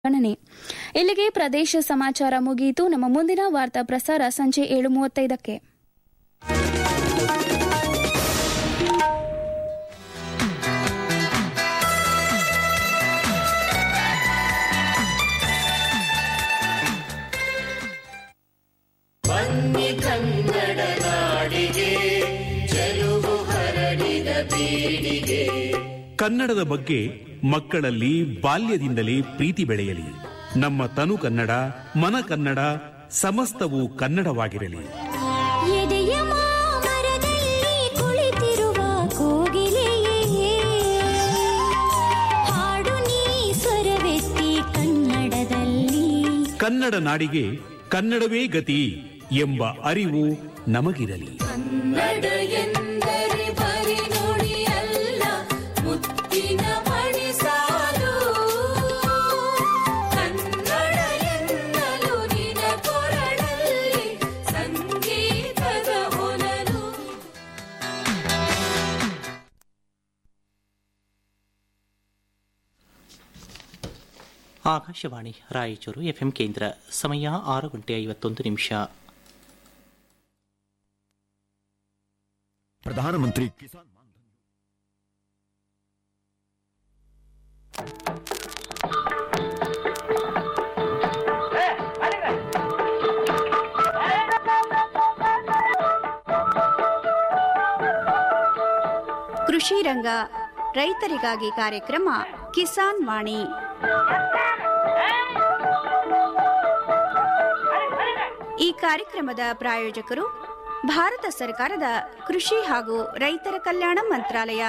ಗಣನೆ ಇಲ್ಲಿಗೆ ಪ್ರದೇಶ ಸಮಾಚಾರ ಮುಗಿಯಿತು ನಮ್ಮ ಮುಂದಿನ ವಾರ್ತಾ ಪ್ರಸಾರ ಸಂಜೆ ಏಳು ಮೂವತ್ತೈದಕ್ಕೆ ಬನ್ನಿ ಕನ್ನಡ ನಾಡಿಗೆ ಚೆಲುವು ಹರಡಿದ ಬೀಡಿಗೆ ಕನ್ನಡದ ಬಗ್ಗೆ ಮಕ್ಕಳಲ್ಲಿ ಬಾಲ್ಯದಿಂದಲೇ ಪ್ರೀತಿ ಬೆಳೆಯಲಿ ನಮ್ಮ ತನು ಕನ್ನಡ ಮನ ಕನ್ನಡ ಸಮಸ್ತವೂ ಕನ್ನಡವಾಗಿರಲಿ ಎದೆಯ ಮಾಮರದಲ್ಲಿ ಕುಳಿತಿರುವ ಕೋಗಿಲೆಯೇ ಹಾಡು ನೀ ಸ್ವರವೆತ್ತಿ ಕನ್ನಡದಲ್ಲಿ ಕನ್ನಡ ನಾಡಿಗೆ ಕನ್ನಡವೇ ಗತಿ ಎಂಬ ಅರಿವು ನಮಗಿರಲಿ ಕನ್ನಡ ಎಂದರೆ ಬರಿ ನುಡಿಯಲ್ಲ ಮುತ್ತಿನ ಮಣಿಸಾಲು ಕನ್ನಡ ಎನ್ನಲು ನಿನ ಕೊರಳಲ್ಲಿ ಸಂಗೀತದ ಹೊನಲು ಆಕಾಶವಾಣಿ ರಾಯಚೂರು ಎಫ್ಎಂ ಕೇಂದ್ರ ಸಮಯ ಆರು ಗಂಟೆ ಐವತ್ತೊಂದು ನಿಮಿಷ ಪ್ರಧಾನಮಂತ್ರಿ ಕಿಸಾನ್ ಮಾನ್ಧನ್ ಕೃಷಿ ರಂಗ ರೈತರಿಗಾಗಿ ಕಾರ್ಯಕ್ರಮ ಕಿಸಾನ್ ವಾಣಿ ಈ ಕಾರ್ಯಕ್ರಮದ ಪ್ರಾಯೋಜಕರು ಭಾರತ ಸರ್ಕಾರದ ಕೃಷಿ ಹಾಗೂ ರೈತರ ಕಲ್ಯಾಣ ಮಂತ್ರಾಲಯ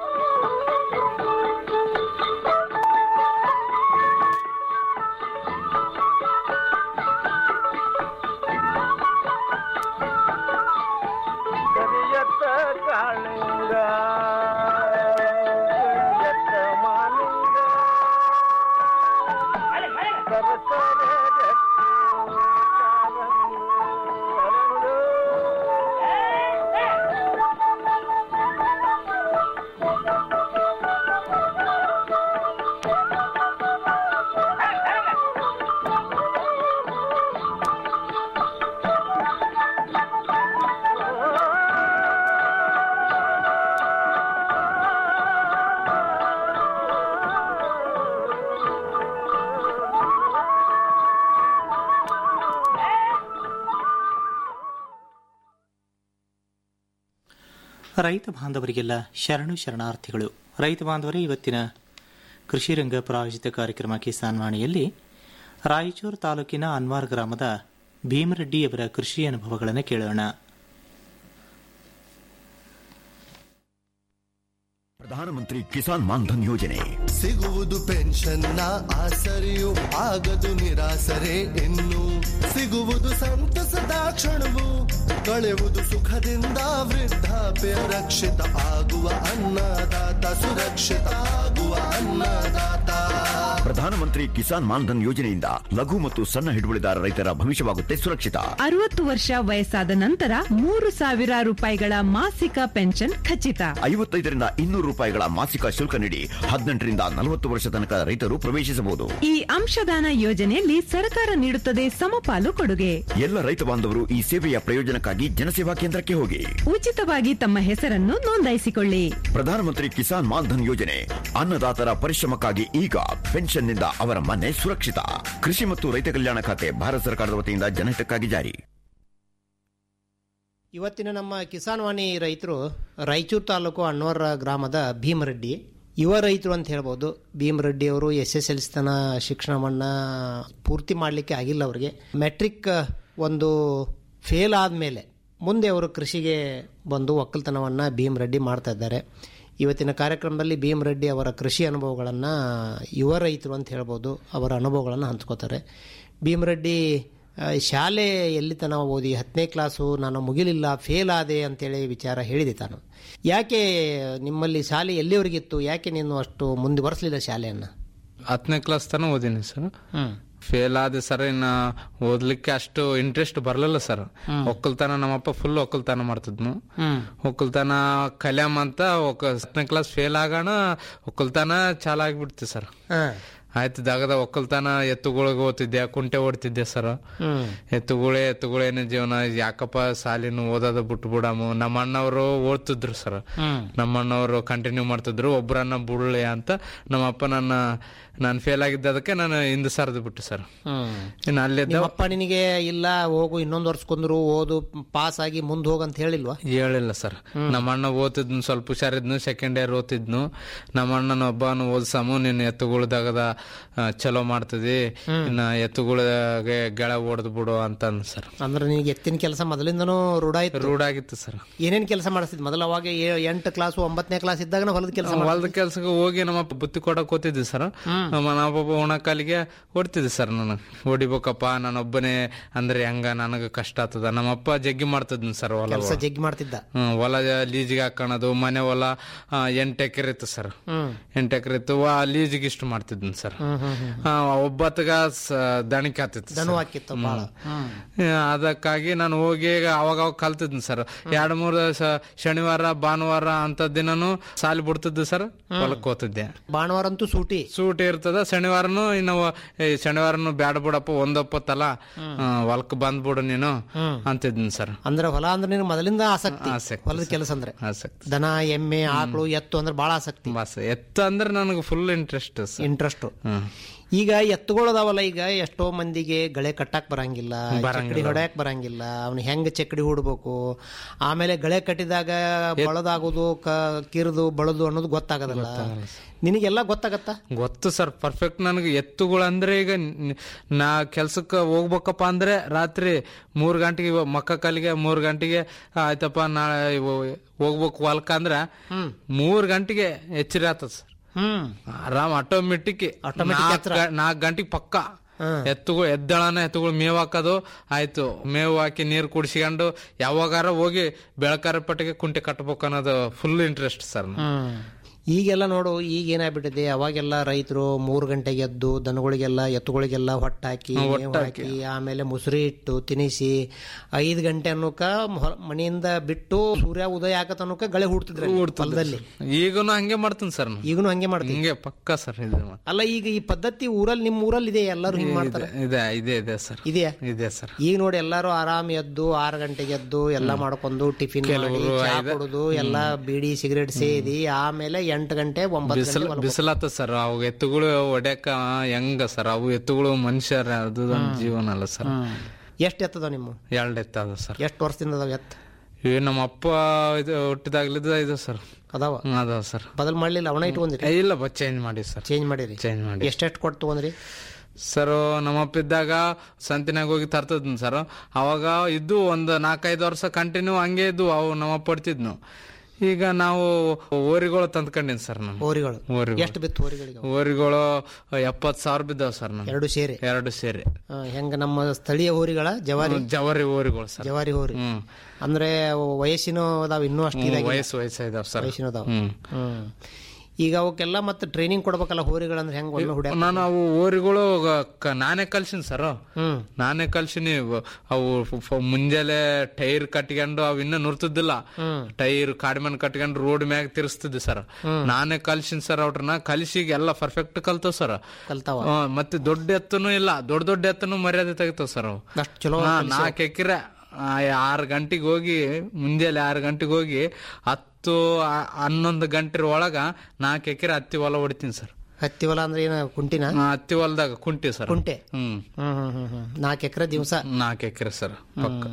ಕರಿಯತ್ತ ಕಾಳಿಂಗ ಕರಿಯತ್ತ ಮಾಲಿಂಗ ಸರಸರ ಜಟ್ಟಿ ಕಾಲಂದು ಅರಳು. ರೈತ ಬಾಂಧವರಿಗೆಲ್ಲ ಶರಣು ಶರಣಾರ್ಥಿಗಳು ರೈತ ಬಾಂಧವರೇ ಇವತ್ತಿನ ಕೃಷಿ ರಂಗ ಪ್ರಾಯೋಜಿತ ಕಾರ್ಯಕ್ರಮ ಕಿಸಾನ್ ವಾಣಿಯಲ್ಲಿ ರಾಯಚೂರು ತಾಲೂಕಿನ ಅನ್ವಾರ್ ಗ್ರಾಮದ ಭೀಮರೆಡ್ಡಿಯವರ ಕೃಷಿ ಅನುಭವಗಳನ್ನು ಕೇಳೋಣ ಪ್ರಧಾನಮಂತ್ರಿ ಕಿಸಾನ್ ಮಾನ್ಧನ್ ಯೋಜನೆ ಸಿಗುವುದು ಪೆನ್ಷನ್ನ ಆಸರೆಯು ಆಗದು ನಿರಾಸರೆ ಇನ್ನು ಸಿಗುವುದು ಸಂತಸದ ಕ್ಷಣವು ಕಳೆವುದು ಸುಖದಿಂದ ವೃದ್ಧಾಪ್ಯ ರಕ್ಷಿತ ಆಗುವ ಅನ್ನದಾತ ಸುರಕ್ಷಿತ ಆಗುವ ಅನ್ನದಾತ ಪ್ರಧಾನಮಂತ್ರಿ ಕಿಸಾನ್ ಮಾನ್ಧನ್ ಯೋಜನೆಯಿಂದ ಲಘು ಮತ್ತು ಸಣ್ಣ ಹಿಡುವಳಿದಾರ ರೈತರ ಭವಿಷ್ಯವಾಗುತ್ತೆ ಸುರಕ್ಷಿತ ಅರವತ್ತು ವರ್ಷ ವಯಸ್ಸಾದ ನಂತರ ಮೂರು ಸಾವಿರ ರೂಪಾಯಿಗಳ ಮಾಸಿಕ ಪೆನ್ಷನ್ ಖಚಿತ ಐವತ್ತೈದರಿಂದ ಇನ್ನೂರು ರೂಪಾಯಿಗಳ ಮಾಸಿಕ ಶುಲ್ಕ ನೀಡಿ ಹದಿನೆಂಟರಿಂದ ನಲವತ್ತು ವರ್ಷ ತನಕ ರೈತರು ಪ್ರವೇಶಿಸಬಹುದು ಈ ಅಂಶದಾನ ಯೋಜನೆಯಲ್ಲಿ ಸರ್ಕಾರ ನೀಡುತ್ತದೆ ಸಮಪಾಲು ಕೊಡುಗೆ ಎಲ್ಲ ರೈತ ಬಾಂಧವರು ಈ ಸೇವೆಯ ಪ್ರಯೋಜನಕ್ಕಾಗಿ ಜನಸೇವಾ ಕೇಂದ್ರಕ್ಕೆ ಹೋಗಿ ಉಚಿತವಾಗಿ ತಮ್ಮ ಹೆಸರನ್ನು ನೋಂದಾಯಿಸಿಕೊಳ್ಳಿ ಪ್ರಧಾನಮಂತ್ರಿ ಕಿಸಾನ್ ಮಾನ್ಧನ್ ಯೋಜನೆ ಅನ್ನದಾತರ ಪರಿಶ್ರಮಕ್ಕಾಗಿ ಈಗ ಪೆನ್ಷನ್ನಿಂದ ಅವರ ಮನೆ ಸುರಕ್ಷಿತ ಕೃಷಿ ಮತ್ತು ರೈತ ಕಲ್ಯಾಣ ಖಾತೆ ಭಾರತ ಸರ್ಕಾರದ ವತಿಯಿಂದ ಜನಹಿತಕ್ಕಾಗಿ ಜಾರಿ ಇವತ್ತಿನ ನಮ್ಮ ಕಿಸಾನ್ ವಾಣಿ ರೈತರು ರಾಯಚೂರು ತಾಲೂಕು ಅಣ್ಣವರ ಗ್ರಾಮದ ಭೀಮರೆಡ್ಡಿ ಯುವ ರೈತರು ಅಂತ ಹೇಳ್ಬೋದು ಭೀಮರೆಡ್ಡಿ ಅವರು ಎಸ್ ಎಸ್ ಎಲ್ ಸಿ ತನ ಶಿಕ್ಷಣವನ್ನು ಪೂರ್ತಿ ಮಾಡಲಿಕ್ಕೆ ಆಗಿಲ್ಲ ಅವರಿಗೆ ಮೆಟ್ರಿಕ್ ಒಂದು ಫೇಲ್ ಆದಮೇಲೆ ಮುಂದೆ ಅವರು ಕೃಷಿಗೆ ಬಂದು ಒಕ್ಕಲ್ತನವನ್ನು ಭೀಮರೆಡ್ಡಿ ಮಾಡ್ತಾ ಇದ್ದಾರೆ ಇವತ್ತಿನ ಕಾರ್ಯಕ್ರಮದಲ್ಲಿ ಭೀಮರೆಡ್ಡಿ ಅವರ ಕೃಷಿ ಅನುಭವಗಳನ್ನು ಯುವ ರೈತರು ಅಂತ ಹೇಳ್ಬೋದು ಅವರ ಅನುಭವಗಳನ್ನು ಹಂಚ್ಕೋತಾರೆ ಭೀಮರೆಡ್ಡಿ ಆ, ಶಾಲೆ ಎಲ್ಲಿ ತನಕ ಓದಿ ಹತ್ತನೇ ಕ್ಲಾಸು ನಾನು ಮುಗಿಲಿಲ್ಲ ಫೇಲ್ ಆದೆ ಅಂತೇಳಿ ವಿಚಾರ ಹೇಳಿದೆ ತಾನು ಯಾಕೆ ನಿಮ್ಮಲ್ಲಿ ಶಾಲೆ ಎಲ್ಲಿವರೆಗಿತ್ತು ಯಾಕೆ ನೀನು ಅಷ್ಟು ಮುಂದುವರಿಸಲಿಲ್ಲ ಶಾಲೆಯನ್ನು ಹತ್ತನೇ ಕ್ಲಾಸ್ ತನಕ ಓದಿನಿ ಸರ್ ಫೇಲ್ ಆದ ಸರ್ ಇನ್ನ ಓದ್ಲಿಕ್ಕೆ ಅಷ್ಟು ಇಂಟ್ರೆಸ್ಟ್ ಬರಲಿಲ್ಲ ಸರ್ ಒಕ್ಕಲ್ತನ ನಮ್ಮಪ್ಪ ಫುಲ್ ಒಕ್ಕಲ್ತನ ಮಾಡ್ತಿದ್ನು ಒಕ್ಕಲ್ತನ ಕಲ್ಯಾಮ್ ಅಂತ ಒಕ್ಕ ಹತ್ತನೇ ಕ್ಲಾಸ್ ಫೇಲ್ ಆಗೋಣ ಒಕ್ಕಲ್ತನ ಚಾಲ ಆಗ್ಬಿಡ್ತಿ ಸರ್ ಆಯ್ತು ದಗದ ಒಕ್ಕಲ್ತನ ಎತ್ತುಗಳಿಗೆ ಓದ್ತಿದ್ದೆ ಕುಂಟೆ ಓಡ್ತಿದ್ದೆ ಸರ್ ಹ್ಮ್ ಎತ್ತುಗಳೇ ಎತ್ತುಗಳೇನೆ ಜೀವನ ಯಾಕಪ್ಪ ಸಾಲಿನ ಓದೋದು ಬಿಟ್ಟು ಬಿಡಾಮು ನಮ್ಮ ಅಣ್ಣವರು ಓದ್ತಿದ್ರು ಸರ್ ಹ್ಮ್. ನಮ್ಮ ಅಣ್ಣವರು ಕಂಟಿನ್ಯೂ ಮಾಡ್ತಿದ್ರು ಒಬ್ರನ್ನ ಬಿಡ್ಲಿ ಅಂತ ನಮ್ಮಪ್ಪ ನನ್ನ ನಾನು ಫೇಲ್ ಆಗಿದ್ದದಕ್ಕೆ ನಾನು ಹಿಂದೆ ಸರಿದು ಬಿಟ್ಟು ಸರ್ ಹ್ಮ್ ಇನ್ನು ಅಲ್ಲಿದ್ದ ನಿಮ್ಮಪ್ಪ ನಿನಗೆ ಇಲ್ಲ ಹೋಗು ಇನ್ನೊಂದು ವರ್ಷ ಕುಂದ್ರು ಓದು ಪಾಸ್ ಆಗಿ ಮುಂದೆ ಹೋಗಂತ ಹೇಳಿಲ್ವಾ ಹೇಳಿಲ್ಲ ಸರ್ ನಮ್ಮ ಅಣ್ಣ ಓದ್ತಿದ್ನು ಸ್ವಲ್ಪ ಹುಷಾರಿದ್ನು ಸೆಕೆಂಡ್ ಇಯರ್ ಓದ್ತಿದ್ನು ನಮ್ಮ ಅಣ್ಣನ ಒಬ್ಬನು ಓದ್ಸಾಮು ನೀನು ಎತ್ತುಗಳದಾಗದ ಚಲೋ ಮಾಡ್ತಿದಿ ಇನ್ನ ಎತ್ತುಗಳಿಗೆ ಗೆಳ ಓಡ್ದು ಬಿಡು ಅಂತ ಅಂದ್ ಸರ್ ಅಂದ್ರೆ ನಿನಗೆ ಎತ್ತಿನ ಕೆಲಸ ಮೊದಲಿಂದನೂ ರೂಢ ಇತ್ತು ರೂಢ ಆಗಿತ್ತು ಸರ್ ಏನೇನ್ ಕೆಲಸ ಮಾಡಿಸ್ತಿದ್ ಮೊದಲ ಅವಾಗ ಏ- ಎಂಟು ಕ್ಲಾಸ್ ಒಂಬತ್ತನೇ ಕ್ಲಾಸ್ ಇದ್ದಾಗ ಹೊಲದ ಕೆಲಸ ಹೊಲದ ಕೆಲ್ಸಕ್ಕೆ ಹೋಗಿ ನಮ್ಮಪ್ಪ ಬುತ್ತಿ ಕೊಡಕ್ ಹೋಗ್ತಿದ್ದೆ ಸರ್ ನಮ್ಮ ನಮ್ಮಪ್ಪ ಒಣಕಾಲಿಗೆ ಹೊಡ್ತಿದ್ದೆ ಸರ್ ನಾನು ಹೊಡಿಬೇಕಪ್ಪ ನಾನೊಬ್ಬನೇ ಅಂದ್ರೆ ಹೆಂಗ ನನಗ ಕಷ್ಟ ಆಗ್ತದ ನಮ್ಮಪ್ಪ ಜಗ್ಗಿ ಮಾಡ್ತಿದ್ನ ಸರ್ ಹೊಲ ಕೆಲಸ ಜಗ್ಗಿ ಮಾಡ್ತಿದ್ದ ಹ್ಮ್, ಹೊಲ ಲೀಜಿಗೆ ಹಾಕೋಣದು ಮನೆ ಹೊಲ ಆ, ಎಂಟ್ ಎಕರೆ ಇತ್ತು ಸರ್ ಹ್ಮ್ ಎಂಟ್ ಎಕರೆ ಇತ್ತು ಆ ಲೀಜಿಗೆ ಇಷ್ಟು ಮಾಡ್ತಿದ್ನ ಸರ್ ಹ್ಮ್ ಹ್ಮ್ ಹ್ಮ್ ಆ, ಒಬ್ಬತ್ತಗ ಸ- ದಣಿಕೆ ಆಗ್ತಿತ್ತು ಸರ್. ದನು ಹಾಕಿತ್ತು ಬಾಳ ಹ್ಮ್ ಆ, ಅದಕ್ಕಾಗಿ ನಾನು ಹೋಗಿ ಅವಾಗ ಅವಾಗ ಕಲ್ತಿದ್ನಿ ಸರ್ ಎರಡ್ ಮೂರು ಸ- ಶನಿವಾರ ಭಾನುವಾರ ಅಂತ ದಿನನು ಸಾಲಿ ಬಿಡ್ತಿದ್ದೆ ಸರ್ ಹೊಲಕ್ಕೆ ಹೋಗ್ತಿದ್ದೆ ಭಾನುವಾರ ಅಂತೂ ಸೂಟಿ ಸೂಟಿ ಇರ್ತದ ಶನಿವಾರನು ಇನ್ನು ಏ, ಶನಿವಾರನು ಬ್ಯಾಡ ಬಿಡಪ್ಪ ಒಂದೊಪ್ಪತ್ತಲ್ಲ ಹೊಲಕ್ ಬಂದ್ಬಿಡು ನೀನು ಅಂತಿದ್ನಿ ಸರ್ ಅಂದ್ರೆ ಹೊಲ ಅಂದ್ರೆ ನಿನಗೆ ಮೊದಲಿಂದ ಆಸಕ್ತಿ ಆಸಕ್ತಿ ಹೊಲದ ಕೆಲಸ ಅಂದ್ರೆ ಆಸಕ್ತಿ ದನ ಎಮ್ಮೆ ಆಕಳು ಎತ್ತು ಅಂದ್ರೆ ಬಹಳ ಆಸಕ್ತಿ ಬಸ್ ಎತ್ತ ಅಂದ್ರೆ ನನಗೆ ಫುಲ್ ಇಂಟ್ರೆಸ್ಟ್ ಸರ್ ಇಂಟ್ರೆಸ್ಟ್ ಹ್ಮ್ ಈಗ ಎತ್ತುಗಳದಾವಲ್ಲ ಈಗ ಎಷ್ಟೋ ಮಂದಿಗೆ ಗಳೆ ಕಟ್ಟಾಕ್ ಬರಂಗಿಲ್ಲ ಚಕ್ಕಡಿ ಹೊಡ್ಯಾಕ್ ಬರಂಗಿಲ್ಲ ಅವ್ನ ಹೆಂಗ್ ಚಕ್ಕಡಿ ಹೂಡ್ಬೇಕು ಆಮೇಲೆ ಗಳೆ ಕಟ್ಟಿದಾಗ ಬಳದಾಗೋದು ಕ- ಕಿರ್ದು ಬಳದು ಅನ್ನೋದು ಗೊತ್ತಾಗದಲ್ಲ ನಿನಗೆಲ್ಲ ಗೊತ್ತಾಗತ್ತಾ ಗೊತ್ತು ಸರ್ ಪರ್ಫೆಕ್ಟ್ ನನಗೆ ಎತ್ತುಗಳು ಅಂದ್ರೆ ಈಗ ನ್- ನಾ ಕೆಲ್ಸಕ್ಕೆ ಹೋಗ್ಬೇಕಪ್ಪ ಅಂದ್ರೆ ರಾತ್ರಿ ಮೂರ್ ಗಂಟೆಗೆ ಇವ- ಮಕ್ಕ ಕಾಲಿಗೆ ಮೂರ್ ಗಂಟೆಗೆ ಆ, ಆಯ್ತಪ್ಪ ನಾಳೆ ಇವ- ಹೋಗ್ಬೇಕು ಹೊಲ್ಕ ಅಂದ್ರ ಮೂರ್ ಗಂಟೆಗೆ ಎಚ್ಚರಿ ಆತದ ಸರ್ ಹ್ಮ್ ಆರಾಮ್ ಆಟೋಮೆಟಿಕ್ ನಾಲ್ಕು ಗಂಟೆಗೆ ಪಕ್ಕ ಎತ್ತುಗಳು ಎದ್ದಳನ ಎತ್ತುಗಳು ಮೇವ್ ಹಾಕೋದು ಆಯ್ತು ಮೇವು ಹಾಕಿ ನೀರು ಕುಡಿಸ್ಕೊಂಡು ಯಾವಾಗಾರ ಹೋಗಿ ಬೆಳಕಾರ ಪಟ್ಟಿಗೆ ಕುಂಟೆ ಕಟ್ಬೇಕು ಅನ್ನೋದು ಫುಲ್ ಇಂಟ್ರೆಸ್ಟ್ ಸರ್ ಈಗೆಲ್ಲ ನೋಡು ಈಗ ಏನಾಗ್ಬಿಟ್ಟಿದೆ ಅವಾಗೆಲ್ಲ ರೈತರು ಮೂರು ಗಂಟೆಗೆ ಎದ್ದು ದನಗಳಿಗೆಲ್ಲ ಎತ್ತುಗಳಿಗೆಲ್ಲ ಹೊಟ್ಟಾಕಿ ಮೇವು ಹಾಕಿ ಆಮೇಲೆ ಮುಸುರಿ ಇಟ್ಟು ತಿನಿಸಿ ಐದು ಗಂಟೆ ಅನ್ನೋಕ ಹೊರ- ಮನೆಯಿಂದ ಬಿಟ್ಟು ಸೂರ್ಯ ಉದಯ ಆಗತ್ತ ಅನ್ನೋಕ ಗಳೆ ಹುಡ್ತಿದ್ರು ಹೊಲದಲ್ಲಿ ಈಗನು ಹಂಗೆ ಮಾಡ್ತೀನಿ ಸರ್ ನಾನು ಈಗನು ಹಂಗೆ ಮಾಡ್ತೀವಿ ಹಿಂಗೆ ಪಕ್ಕ ಸರ್ ಇದು ಮಾತ್ರ. ಅಲ್ಲ ಈಗ ಈ ಪದ್ಧತಿ ಊರಲ್ಲಿ ನಿಮ್ಮ ಊರಲ್ಲಿ ಇದೆ ಎಲ್ಲರೂ ಹಿಂಗ್ ಮಾಡ್ತಾರೆ ಇದೆ ಇದೆ ಇದೆ ಸರ್ ಇದೆಯಾ ಇದೆ ಸರ್ ಈಗ ನೋಡಿ ಎಲ್ಲಾರು ಆರಾಮ್ ಎದ್ದು ಆರು ಗಂಟೆಗೆ ಎದ್ದು ಎಲ್ಲ ಮಾಡ್ಕೊಂಡು ಟಿಫಿನ್ ಮಾಡಿ ಚಾ ಕುಡುದು ಎಲ್ಲ ಬೀಡಿ ಸಿಗರೇಟ್ ಸೇದಿ ಆಮೇಲೆ ಎಂಟು ಗಂಟೆ ಒಂಬತ್ತು ಬಿಸಿಲು ಗಂಟೆ ಮಲ್ಕೊಬೇಕು. ಬಿಸಿಲಾತ ಸರ್ ಅವು ಎತ್ತುಗಳು ಹೊಡ್ಯಾಕ ಹೆಂಗ ಸರ್ ಅವು ಎತ್ತುಗಳು ಮನುಷ್ಯರ ಅದು ಒಂದ್ ಜೀವನ ಅಲ್ಲ ಸರ್ ಎಷ್ಟ್ ಎತ್ತದ ನಿಮ್ಮ ಎರಡು ಎತ್ತದ ಸರ್ ಎಷ್ಟು ವರ್ಷದಿಂದ ಅದಾವ ಎತ್ತ ಇವ್ ನಮ್ಮ ಅಪ್ಪ ಇದು ಹುಟ್ಟಿದಾಗ್ಲಿದ್ದ ಇದು ಸರ್ ಅದಾವ ಹ್ಮ್, ಅದಾವ ಸರ್ ಬದಲ್ ಮಾಡ್ಲಿಲ್ಲ ಅವನ ಇಟ್ಕೊಂಡ್ರಿ ಏ, ಇಲ್ಲ ಬ ಚೇಂಜ್ ಮಾಡಿ ಸರ್ ಚೇಂಜ್ ಮಾಡಿರಿ ಚೇಂಜ್ ಮಾಡಿ ಎಷ್ಟೆಷ್ಟು ಕೊಟ್ಟು ತಗೊಂಡ್ರಿ ಸರ್ ನಮ್ಮಪ್ಪ ಇದ್ದಾಗ ಸಂತಿನಾಗ ಹೋಗಿ ತರ್ತದ್ನು ಸರ್ ಅವಾಗ ಇದ್ದು ಒಂದು ನಾಲ್ಕೈದು ವರ್ಷ ಕಂಟಿನ್ಯೂ ಹಂಗೆ ಇದ್ದು ಅವು ನಮ್ಮಪ್ಪ ಹೊಡ್ತಿದ್ನು ಈಗ ನಾವು ಓರಿಗಳು ತಂದ್ಕೊಂಡಿನಿ ಸರ್ ನಾನು ಹೋರಿಗಳು ಓರಿಗಳು ಎಷ್ಟು ಬಿತ್ತು ಹೋರಿಗಳಿಗೆ ಅವು? ಓರಿಗಳು ಎಪ್ಪತ್ತು ಸಾವಿರ ಬಿದ್ದಾವ ಸರ್ ನಾನು ಎರಡು ಸೇರಿ ಎರಡು ಸೇರಿ ಆ, ಹೆಂಗ ನಮ್ಮ ಸ್ಥಳೀಯ ಹೋರಿಗಳ ಜವಾರಿ ಜವರಿ ಓರಿಗಳು ಸರ್ ಜವಾರಿ ಹೋರಿ ಹ್ಮ್ ಅಂದ್ರೆ ಅವು ವಯಸ್ಸಿನ ಅದಾವ ಇನ್ನೂ ಅಷ್ಟು ಹ್ಮ್, ಇದಾಗಿಲ್ಲ. ವಯಸ್ಸು ವಯಸ್ಸು ಇದಾವ ಸರ್ ವಯಸ್ಸಿನ ಅದಾವ ಹ್ಮ್ ಹ್ಮ್ ಈಗ ಅವಕ್ಕೆಲ್ಲ ಮತ್ತೆ ಟ್ರೈನಿಂಗ್ ಕೊಡ್ಬೇಕಲ್ಲ ಹೋರಿಗಳಂದ್ರೆ ಹೆಂಗ್ ಒಮ್ಮೆ ಹುಡ್ಯಾಕ ನಾನು ಅವು ಓರಿಗಳು ಗ- ನಾನೇ ಕಲ್ಸಿನಿ ಸರ್ ಹ್ಮ್ ನಾನೇ ಕಲ್ಸಿನಿ ವ- ಅವು ಫ- ಫ- ಮುಂಜಾನೆ ಟೈರ್ ಕಟ್ಕೊಂಡು ಅವ್ ಇನ್ನ ನುರ್ತಿದ್ದಿಲ್ಲ ಟೈರ್ ಕಾಡಿಮನ್ ಕಟ್ಕೊಂಡು ರೋಡ್ ಮ್ಯಾಗ ತಿರ್ಸ್ತಿದ್ದೆ ಸರ್ ನಾನೇ ಕಲ್ಸಿನಿ ಸರ್ ಅವ್ರನ್ನ ಕಲ್ಸಿ ಎಲ್ಲ ಪರ್ಫೆಕ್ಟ್ ಕಲ್ತವ್ ಸರ್ ಕಲ್ತಾವ ಮತ್ತೆ ದೊಡ್ಡ ಎತ್ತನು ಇಲ್ಲ ದೊಡ್ಡ ದೊಡ್ಡ ಎತ್ತನು ಮರ್ಯಾದೆ ತೆಗಿತಾವ ಸರ್ ಅವು ಅಷ್ಟು ಚಲೋ ನಾಲ್ಕು ಎಕರೆ ಆರು ಗಂಟೆಗೆ ಹೋಗಿ ಮುಂಜಾನೆ ಆರು ಗಂಟೆಗೆ ಹೋಗಿ ಹತ್ತು ಆ- ಹನ್ನೊಂದು ಗಂಟೆ ಒಳಗ ನಾಲ್ಕು ಎಕರೆ ಹತ್ತಿ ಹೊಲ ಹೊಡಿತೀನಿ ಸರ್ ಹತ್ತಿ ಹೊಲ ಅಂದ್ರೆ ಏನ ಕುಂಟಿನ ಆ, ಹತ್ತಿ ಹೊಲದಾಗ ಕುಂಟಿ ಸರ್ ಕುಂಟೆ ಹ್ಮ್ ಹ್ಮ್ ಹ್ಮ್ ಹ್ಮ್ ಹ್ಮ್ ನಾಲ್ಕು ಎಕರೆ ದಿವಸ ನಾಲ್ಕು ಎಕರೆ ಸರ್ ಪಕ್ಕ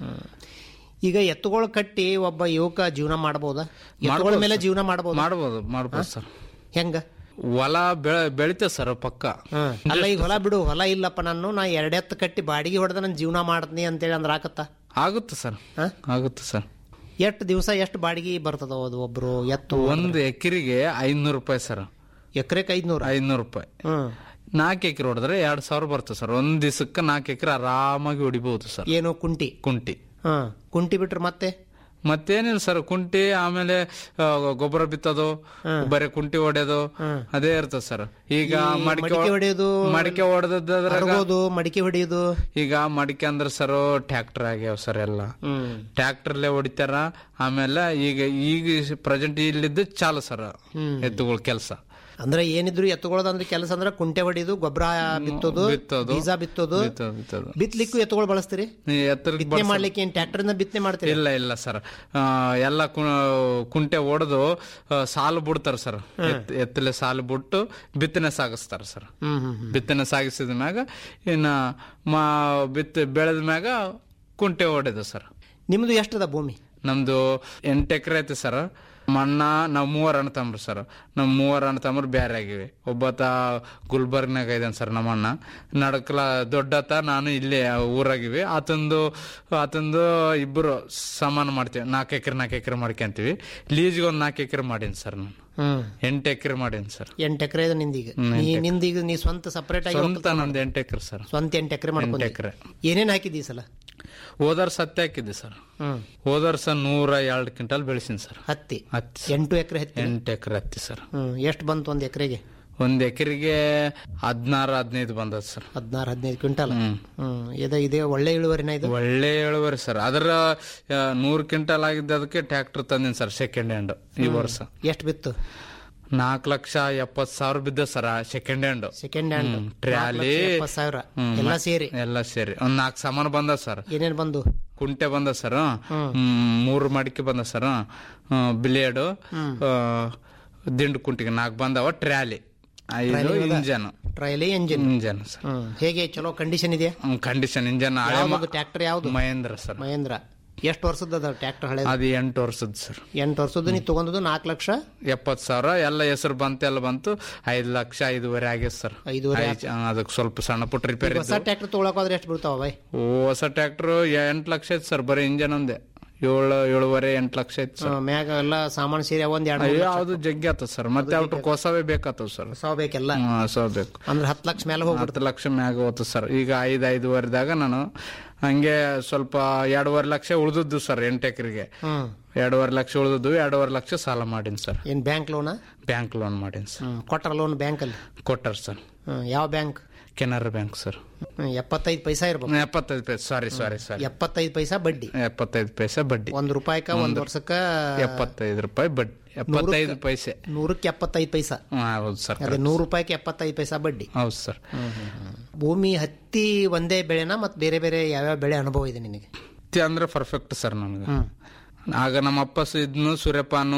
ಈಗ ಎತ್ತುಗಳು ಕಟ್ಟಿ ಒಬ್ಬ ಯುವಕ ಜೀವನ ಮಾಡಬಹುದಾ ಎತ್ತುಗಳ ಮೇಲೆ ಜೀವನ ಮಾಡಬಹುದು ಮಾಡ್ಬೋದು ಮಾಡ್ಬೋದು ಸರ್ ಹೆಂಗ ಹೊಲ ಬೆಳ ಬೆಳಿತೇವೆ ಸರ್ ಪಕ್ಕ ಅಲ್ಲ ಈಗ ಹೊಲ ಬಿಡು ಹೊಲ ಇಲ್ಲಪ್ಪ ನಾನು ನಾ ಎರಡೆತ್ತು ಕಟ್ಟಿ ಬಾಡಿಗೆ ಹೊಡೆದ ನಾನು ಜೀವನ ಮಾಡ್ತೀನಿ ಅಂತೇಳಿ ಅಂದ್ರೆ ಆಕತ್ತ ಆಗುತ್ತೆ ಸರ್ ಹಾ? ಆಗುತ್ತೆ ಸರ್ ಎಷ್ಟು ದಿವಸ ಎಷ್ಟು ಬಾಡಿಗೆ ಬರ್ತದ ಅದು ಒಬ್ರು ಎತ್ತು ಒಂದು ಎಕರೆಗೆ ಐನೂರು ರೂಪಾಯಿ ಸರ್ ಎಕರೆಕ್ ಐದ್ನೂರ ಐನೂರು ರೂಪಾಯಿ ಹ್ಮ್ ನಾಲ್ಕು ಎಕರೆ ಹೊಡೆದ್ರೆ ಎರಡ್ ಸಾವಿರ ಬರ್ತದೆ ಸರ್ ಒಂದ್ ದಿವಸಕ್ಕೆ ನಾಲ್ಕು ಎಕರೆ ಆರಾಮಾಗಿ ಹೊಡಿಬಹುದು ಸರ್ ಏನು ಕುಂಟಿ ಕುಂಟಿ ಹಾ ಕುಂಟಿ ಬಿಟ್ರೆ ಮತ್ತೆ ಮತ್ತೇನಿಲ್ಲ ಸರ್ ಕುಂಟಿ ಆಮೇಲೆ ಆ, ಗೊಬ್ಬರ ಬಿತ್ತೋದು ಬರೀ ಕುಂಟಿ ಹೊಡೆಯೋದು ಅದೇ ಇರ್ತದೆ ಸರ್ ಈಗ ಮಡಿಕೆ ಮಡಿಕೆ ಹೊಡೆಯೋದು, ಮಡಿಕೆ ಹೊಡೆದ್ರಾಗ ಹರಗೋದು ಮಡಿಕೆ ಹೊಡೆಯೋದು ಈಗ ಮಡಿಕೆ ಅಂದ್ರೆ ಸರ್ ಟ್ರ್ಯಾಕ್ಟರ್ ಆಗ್ಯಾವ ಸರ್ ಎಲ್ಲ ಹ್ಮ್ ಟ್ರ್ಯಾಕ್ಟರ್ಲೆ ಹೊಡಿತಾರ ಆಮೇಲೆ ಈಗ ಈಗ ಪ್ರೆಸೆಂಟ್ ಇಲ್ಲಿದ್ದು ಚಾಲು ಸರ್ ಎತ್ತುಗಳ ಕೆಲಸ ಅಂದ್ರೆ ಏನಿದ್ರು ಎತ್ತುಗಳದಂದ್ರೆ ಕೆಲಸ ಅಂದ್ರೆ ಕುಂಟೆ ಹೊಡಿದು ಗೊಬ್ಬರ ಬಿತ್ತೋದು ಬಿತ್ತೋದು. ಬೀಜ ಬಿತ್ತೋದು ಬಿತ್ತೋದು, ಬಿತ್ತೋದು. ಬಿತ್ತಲಿಕ್ಕೂ ಎತ್ತುಗಳು ಬಳಸ್ತೀರಿ ಈ ಎತ್ತರಕ್ಕೆ ಬಿತ್ತನೆ ಬಳಸ- ಮಾಡ್ಲಿಕ್ಕೆ ಏನ್ ಟ್ರ್ಯಾಕ್ಟರ್ನ ಬಿತ್ತನೆ ಮಾಡ್ತೀರಿ ಇಲ್ಲ ಇಲ್ಲ ಸರ್ ಎಲ್ಲ ಕು- ಕುಂಟೆ ಹೊಡೆದು ಸಾಲು ಬಿಡ್ತಾರ ಸರ್ ಎತ್- ಎತ್ತಲೆ ಸಾಲು ಬಿಟ್ಟು ಬಿತ್ತನೆ ಸಾಗಿಸ್ತಾರ ಸರ್ ಹ್ಮ್ ಹ್ಮ್ ಹ್ಮ್. ಬಿತ್ತನೆ ಸಾಗಿಸಿದ ಮ್ಯಾಗ ಇನ್ನ ಮಾ ಬಿತ್ತ ಬೆಳೆದ ಮ್ಯಾಗ ಕುಂಟೆ ಹೊಡೆದು ಸರ್ ನಿಮ್ದು ಎಷ್ಟದ ಭೂಮಿ ನಮ್ದು ಎಂಟು ಎಕರೆ ಐತಿ ಸರ್ ಮಣ್ಣ ನಾವು ಮೂವರ್ ಅಣ್ಣ ತಮ್ರು ಸರ್ ನಮ್ ಮೂವರ್ ಅಣ್ಣ ತಮ್ರು ಬೇರೆ ಆಗಿವಿ ಒಬ್ಬತ ಗುಲ್ಬರ್ಗ್ನಾಗ ಇದ್ದಾನೆ ಸರ್ ನಮ್ಮ ಅಣ್ಣ ನಡಕಲ ದೊಡ್ಡತ ನಾನು ಇಲ್ಲೇ ಊರಾಗಿವಿ ಆತಂದು ಆತಂದು ಇಬ್ಬರು ಸಮಾನ ಮಾಡ್ತೀವಿ ನಾಲ್ಕು ಎಕರೆ ನಾಲ್ಕು ಎಕರೆ ಮಾಡ್ಕೊಂತೀವಿ ಲೀಜ್ಗೆ ಒಂದು ನಾಲ್ಕು ಎಕರೆ ಮಾಡೀನಿ ಸರ್ ನಾನು ಹ್ಮ್ ಎಂಟು ಎಕರೆ ಮಾಡೀನಿ ಸರ್ ಎಂಟು ಎಕರೆ ಇದೆ ನಿಂದೀಗ ಹ್ಮ್, ನೀ ಎಂಟ್ ನಿಂದೀಗ ನೀ ಸ್ವಂತ ಸಪರೇಟ್ ಆಗಿ ಸ್ವಂತ ನಮ್ದು ಎಂಟು ಎಕರೆ ಸರ್ ಸ್ವಂತ ಎಂಟು ಎಕರೆ ಮಾಡ್ಕೊಂಡಿ ಎಕರೆ. ಏನೇನ್ ಹಾಕಿದಿ ಈ ಸಲ ಹೋದರ್ ಸತ್ಯ ಹಾಕಿದ್ದೆ ಸರ್ ಹ್ಮ್ ಹೋದರ್ ಸರ್ ನೂರ ಎರಡು ಕ್ವಿಂಟಲ್ ಬೆಳೆಸಿನಿ ಸರ್ ಹತ್ತಿ ಹತ್ತಿ ಎಂಟು ಎಕರೆ ಹತ್ತಿ ಎಂಟು ಎಕರೆ ಹತ್ತಿ ಸರ್ ಹ್ಮ್ ಎಷ್ಟು ಬಂತು ಒಂದ್ ಎಕರೆಗೆ ಒಂದ್ ಎಕರೆಗೆ ಹದಿನಾರು ಹದಿನೈದು ಬಂದದ ಸರ್ ಹದಿನಾರು ಹದಿನೈದು ಕ್ವಿಂಟಲ್ ಹ್ಮ್ ಇದು ಇದೇ ಒಳ್ಳೆ ಇಳುವರಿನ ಇದು ಒಳ್ಳೆ ಇಳುವರಿ ಸರ್ ಅದರ ಆ, ನೂರು ಕ್ವಿಂಟಲ್ ಆಗಿದ್ದ ಅದಕ್ಕೆ ಟ್ರ್ಯಾಕ್ಟರ್ ತಂದಿನಿ ಸರ್ ಸೆಕೆಂಡ್ ಹ್ಯಾಂಡ್ ಈ ವರ್ಷ ಎಷ್ಟು ಬಿತ್ತು ನಾಲ್ಕು ಲಕ್ಷ ಎಪ್ಪತ್ ಸಾವಿರ ಬಿದ್ದ sir second hand second hand trolley ಎಪ್ಪತ್ತು ಸಾವಿರ ಹ್ಮ್, ಎಲ್ಲ ಮತ್- ಸೇರಿ ಎಲ್ಲ ಸೇರಿ ಒಂದ್ ನಾಲ್ಕು ಸಾಮಾನು ಬಂದ ಸರ್ ಏನೇನ್ ಬಂದು ಕುಂಟೆ ಬಂದ ಸರ್ ಮೂರು ಮಡಿಕೆ ಬಂದ ಸರ್ ಬ್ಲೇಡು ದಿಂಡು ಕುಂಟಿಗೆ ನಾಲ್ಕು ಬಂದವ ಟ್ರ್ಯಾಲಿ ಐದು engine trolley engine engine sir ಹ್ಮ್ ಹೇಗೆ ಚಲೋ ಕಂಡೀಷನ್ ಇದೆಯಾ ಕಂಡೀಷನ್ ಇಂಜನ್ ಹಳೆ ಯಾವ್ದು ಟ್ರ್ಯಾಕ್ಟರ್ ಯಾವ್ದು ಮಹೇಂದ್ರ ಸರ್ ಮಹೇಂದ್ರ ಎಷ್ಟು ವರ್ಷದ ಅದ ಟ್ರ್ಯಾಕ್ಟರ್ ಹಳೆ ಅದು ಎಂಟು ವರ್ಷದ ಸರ್ ಎಂಟು ವರ್ಷದ ನೀ ತಗೊಂಡದ್ದು ನಾಲ್ಕು ಲಕ್ಷ ಎಪ್ಪತ್ ಸಾವಿರ ಎಲ್ಲ ಹೆಸರು ಬಂತು ಎಲ್ಲ ಬಂತು ಐದು ಲಕ್ಷ ಐದುವರೆ ಆಗ್ಯದ ಸರ್ ಐದೂವರೆ ಐದ್- ಆ, ಅದಕ್ಕೆ ಸ್ವಲ್ಪ ಸಣ್ಣ ಪುಟ್ಟ ರಿಪೇರಿ ಹೊಸ ಟ್ರ್ಯಾಕ್ಟರ್ ತಗೊಳಕೋದ್ರೆ ಎಷ್ಟು ಬೀಳ್ತಾವ ಬೈ ಹೊಸ ಟ್ರ್ಯಾಕ್ಟರ್ ಎಂಟು ಲಕ್ಷ ಐತಿ ಸರ್ ಬರೀ ಇಂಜನ್ ಒಂದೇ ಏಳು ಏಳುವರೆ ಎಂಟು ಲಕ್ಷ ಐತಿ ಸರ್ ಮ್ಯಾಗ ಎಲ್ಲ ಸಾಮಾನು ಸೇರಿ ಒಂದ್ ಎರಡು ಮೂರು ಲಕ್ಷ. ಯಾವ್ದು ಜಗ್ಗಿ ಆತದ ಸರ್ ಮತ್ತೆ ಅವ್ರ ಹೊಸವೇ ಬೇಕಾತವ್ ಸರ್ ಹೊಸ ಬೇಕೆಲ್ಲ ಹೊಸ ಬೇಕು ಅಂದ್ರೆ ಹತ್ತು ಲಕ್ಷ ಮೇಲೆ ಹೋಗ್ಬಿಡ್ತು ಹತ್ತು ಲಕ್ಷ ಮ್ಯಾಗ ಹೋತು ಸರ್ ಈಗ ಐದು ಐದುವರೆದಾಗ ನಾನು ಹಂಗೆ ಸ್ವಲ್ಪ ಎರಡೂವರೆ ಲಕ್ಷ ಉಳಿದದ್ದು ಸರ್ ಎಂಟು ಎಕರೆಗೆ ಹ್ಮ್ ಎರಡೂವರೆ ಲಕ್ಷ ಉಳಿದದ್ದು ಎರಡೂವರೆ ಲಕ್ಷ ಸಾಲ ಮಾಡೀನಿ ಸರ್ ಏನ್ ಬ್ಯಾಂಕ್ ಲೋನ ಬ್ಯಾಂಕ್ ಲೋನ್ ಮಾಡೀನಿ ಸರ್ ಕೊಟ್ರ ಲೋನ್ ಬ್ಯಾಂಕ್ ಅಲ್ಲಿ ಕೊಟ್ಟಾರ ಸರ್ ಹ್ಮ್, ಯಾವ ಬ್ಯಾಂಕ್ ಕೆನರಾ ಬ್ಯಾಂಕ್ ಸರ್ ಎಪ್ಪತ್ತೈದು ಪೈಸಾ ಇರ್ಬೇಕು ಎಪ್ಪತ್ತೈದು ಪೈಸೆ ಸಾರಿ ಸಾರಿ ಸಾರಿ ಎಪ್ಪತ್ತೈದು ಪೈಸಾ ಬಡ್ಡಿ ಎಪ್ಪತ್ತೈದು ಪೈಸೆ ಬಡ್ಡಿ ಒಂದ್ ರೂಪಾಯಿಕ ಒಂದ್ ವರ್ಷಕ್ಕ ಎಪ್ಪತ್ತೈದು ರೂಪಾಯಿ ಬಡ್ಡಿ ಎಪ್ಪತ್ತೈದು ಪೈಸೆ ನೂರಕ್ಕೆ ಎಪ್ಪತ್ತೈದು ಪೈಸಾ ಹ್ಮ್, ಹೌದು ಸರ್ ಅದೇ ನೂರು ರೂಪಾಯಿಗೆ ಎಪ್ಪತ್ತೈದು ಪೈಸಾ ಬಡ್ಡಿ ಹೌದು ಸರ್ ಭೂಮಿ ಹತ್ತಿ ಒಂದೇ ಬೆಳೆನಾ ಮತ್ತೆ ಬೇರೆ ಬೇರೆ ಯಾವ್ಯಾವ ಬೆಳೆ ಅನುಭವ ಇದೆ ನಿನಗೆ ಹತ್ತಿ ಅಂದ್ರೆ ಪರ್ಫೆಕ್ಟ್ ಸರ್ ನನಗೆ ಆಗ ನಮ್ಮ ಅಪ್ಪ ಸ ಇದ್ನು ಸೂರ್ಯಪಾನು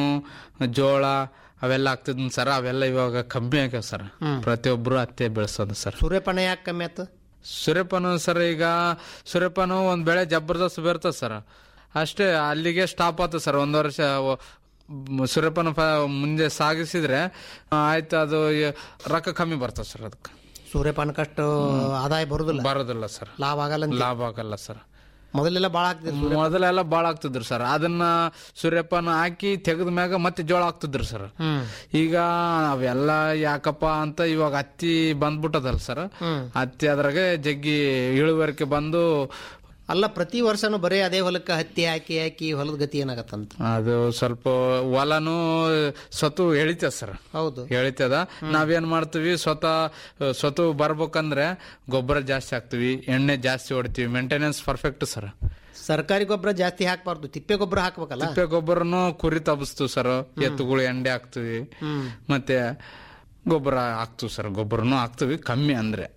ಜೋಳ ಅವೆಲ್ಲ ಆಗ್ತಿದ್ನು ಸರ್ ಅವೆಲ್ಲ ಇವಾಗ ಕಮ್ಮಿ ಆಗ್ಯಾವ ಸರ್ ಪ್ರತಿಯೊಬ್ರು ಹತ್ತಿ ಬೆಳೆಸೋದು ಸರ್ ಸೂರ್ಯಪಾನ ಯಾಕೆ ಕಮ್ಮಿ ಆಯ್ತು ಸೂರ್ಯಪಾನ ಸರ್ ಈಗ ಸೂರ್ಯಪಾನ ಒಂದ್ ಬೆಳೆ ಜಬರ್ದಸ್ತ್ ಬರ್ತದೆ ಸರ್ ಅಷ್ಟೇ ಅಲ್ಲಿಗೆ ಸ್ಟಾಪ್ ಆಯ್ತು ಸರ್ ಒಂದ್ ವರ್ಷ ವ- ಮ್, ಸೂರ್ಯಪಾನ ಫ- ಮುಂದೆ ಸಾಗಿಸಿದ್ರೆ ಆ, ಆಯ್ತು ಅದು ಈ ರೊಕ್ಕ ಕಮ್ಮಿ ಬರ್ತದೆ ಸರ್ ಅದಕ್ಕೆ ಸೂರ್ಯಪಾನಕ್ಕಷ್ಟು ಆದಾಯ ಬರುದಿಲ್ಲ ಬರೋದಿಲ್ಲ ಸರ್ ಲಾಭ ಆಗಲ್ಲ ಅಂತ. ಲಾಭ ಆಗಲ್ಲ ಸರ್ ಮೊದಲೆಲ್ಲ ಬಾಳ ಆಗ್ತಿದ್ರು ಮೊದಲೆಲ್ಲ ಬಾಳ ಆಗ್ತಿದ್ರು ಸರ್ ಅದನ್ನ ಸೂರ್ಯಪಾನ ಹಾಕಿ ತೆಗೆದ ಮ್ಯಾಗ ಮತ್ತೆ ಜೋಳ ಹಾಕ್ತಿದ್ರು ಸರ್ ಈಗ ಅವೆಲ್ಲ ಯಾಕಪ್ಪ ಅಂತ ಇವಾಗ ಹತ್ತಿ ಬಂದ್ಬಿಟ್ಟದಲ್ಲ ಸರ್ ಹತ್ತಿ ಅದ್ರಾಗೆ ಜಗ್ಗಿ ಇಳುವರಿಕೆ ಬಂದು ಅಲ್ಲ ಪ್ರತಿ ವರ್ಷನೂ ಬರೀ ಅದೇ ಹೊಲಕ್ಕೆ ಹತ್ತಿ ಹಾಕಿ ಹಾಕಿ ಹೊಲದ ಗತಿ ಏನಾಗತ್ತಂತ ಅದು ಸ್ವಲ್ಪ ಹೊಲನು ಸ್ವತು ಎಳಿತದ ಸರ್ ಹೌದು ಎಳಿತದ ನಾವೇನ್ ಮಾಡ್ತೀವಿ ಸ್ವತಃ ಸ್ವತು ಬರ್ಬೇಕಂದ್ರೆ ಗೊಬ್ಬರ ಜಾಸ್ತಿ ಹಾಕ್ತಿವಿ ಎಣ್ಣೆ ಜಾಸ್ತಿ ಹೊಡಿತೀವಿ ಮೇಂಟೆನೆನ್ಸ್ ಪರ್ಫೆಕ್ಟ್ ಸರ್ ಸರ್ಕಾರಿ ಗೊಬ್ಬರ ಜಾಸ್ತಿ ಹಾಕ್ಬಾರ್ದು ತಿಪ್ಪೆ ಗೊಬ್ಬರ ಹಾಕ್ಬೇಕಲ್ಲ ತಿಪ್ಪೆ ಗೊಬ್ಬರನು ಕುರಿ ತಬಸ್ತೀವಿ ಸರ್ ಎತ್ತುಗಳು ಎಂಡೆ ಹಾಕ್ತಿವಿ ಮತ್ತೆ ಗೊಬ್ಬರ ಹಾಕ್ತಿವಿ ಸರ್ ಗೊಬ್ಬರನು ಹಾಕ್ತಿವಿ ಕಮ್ಮಿ ಅಂದ್ರೆ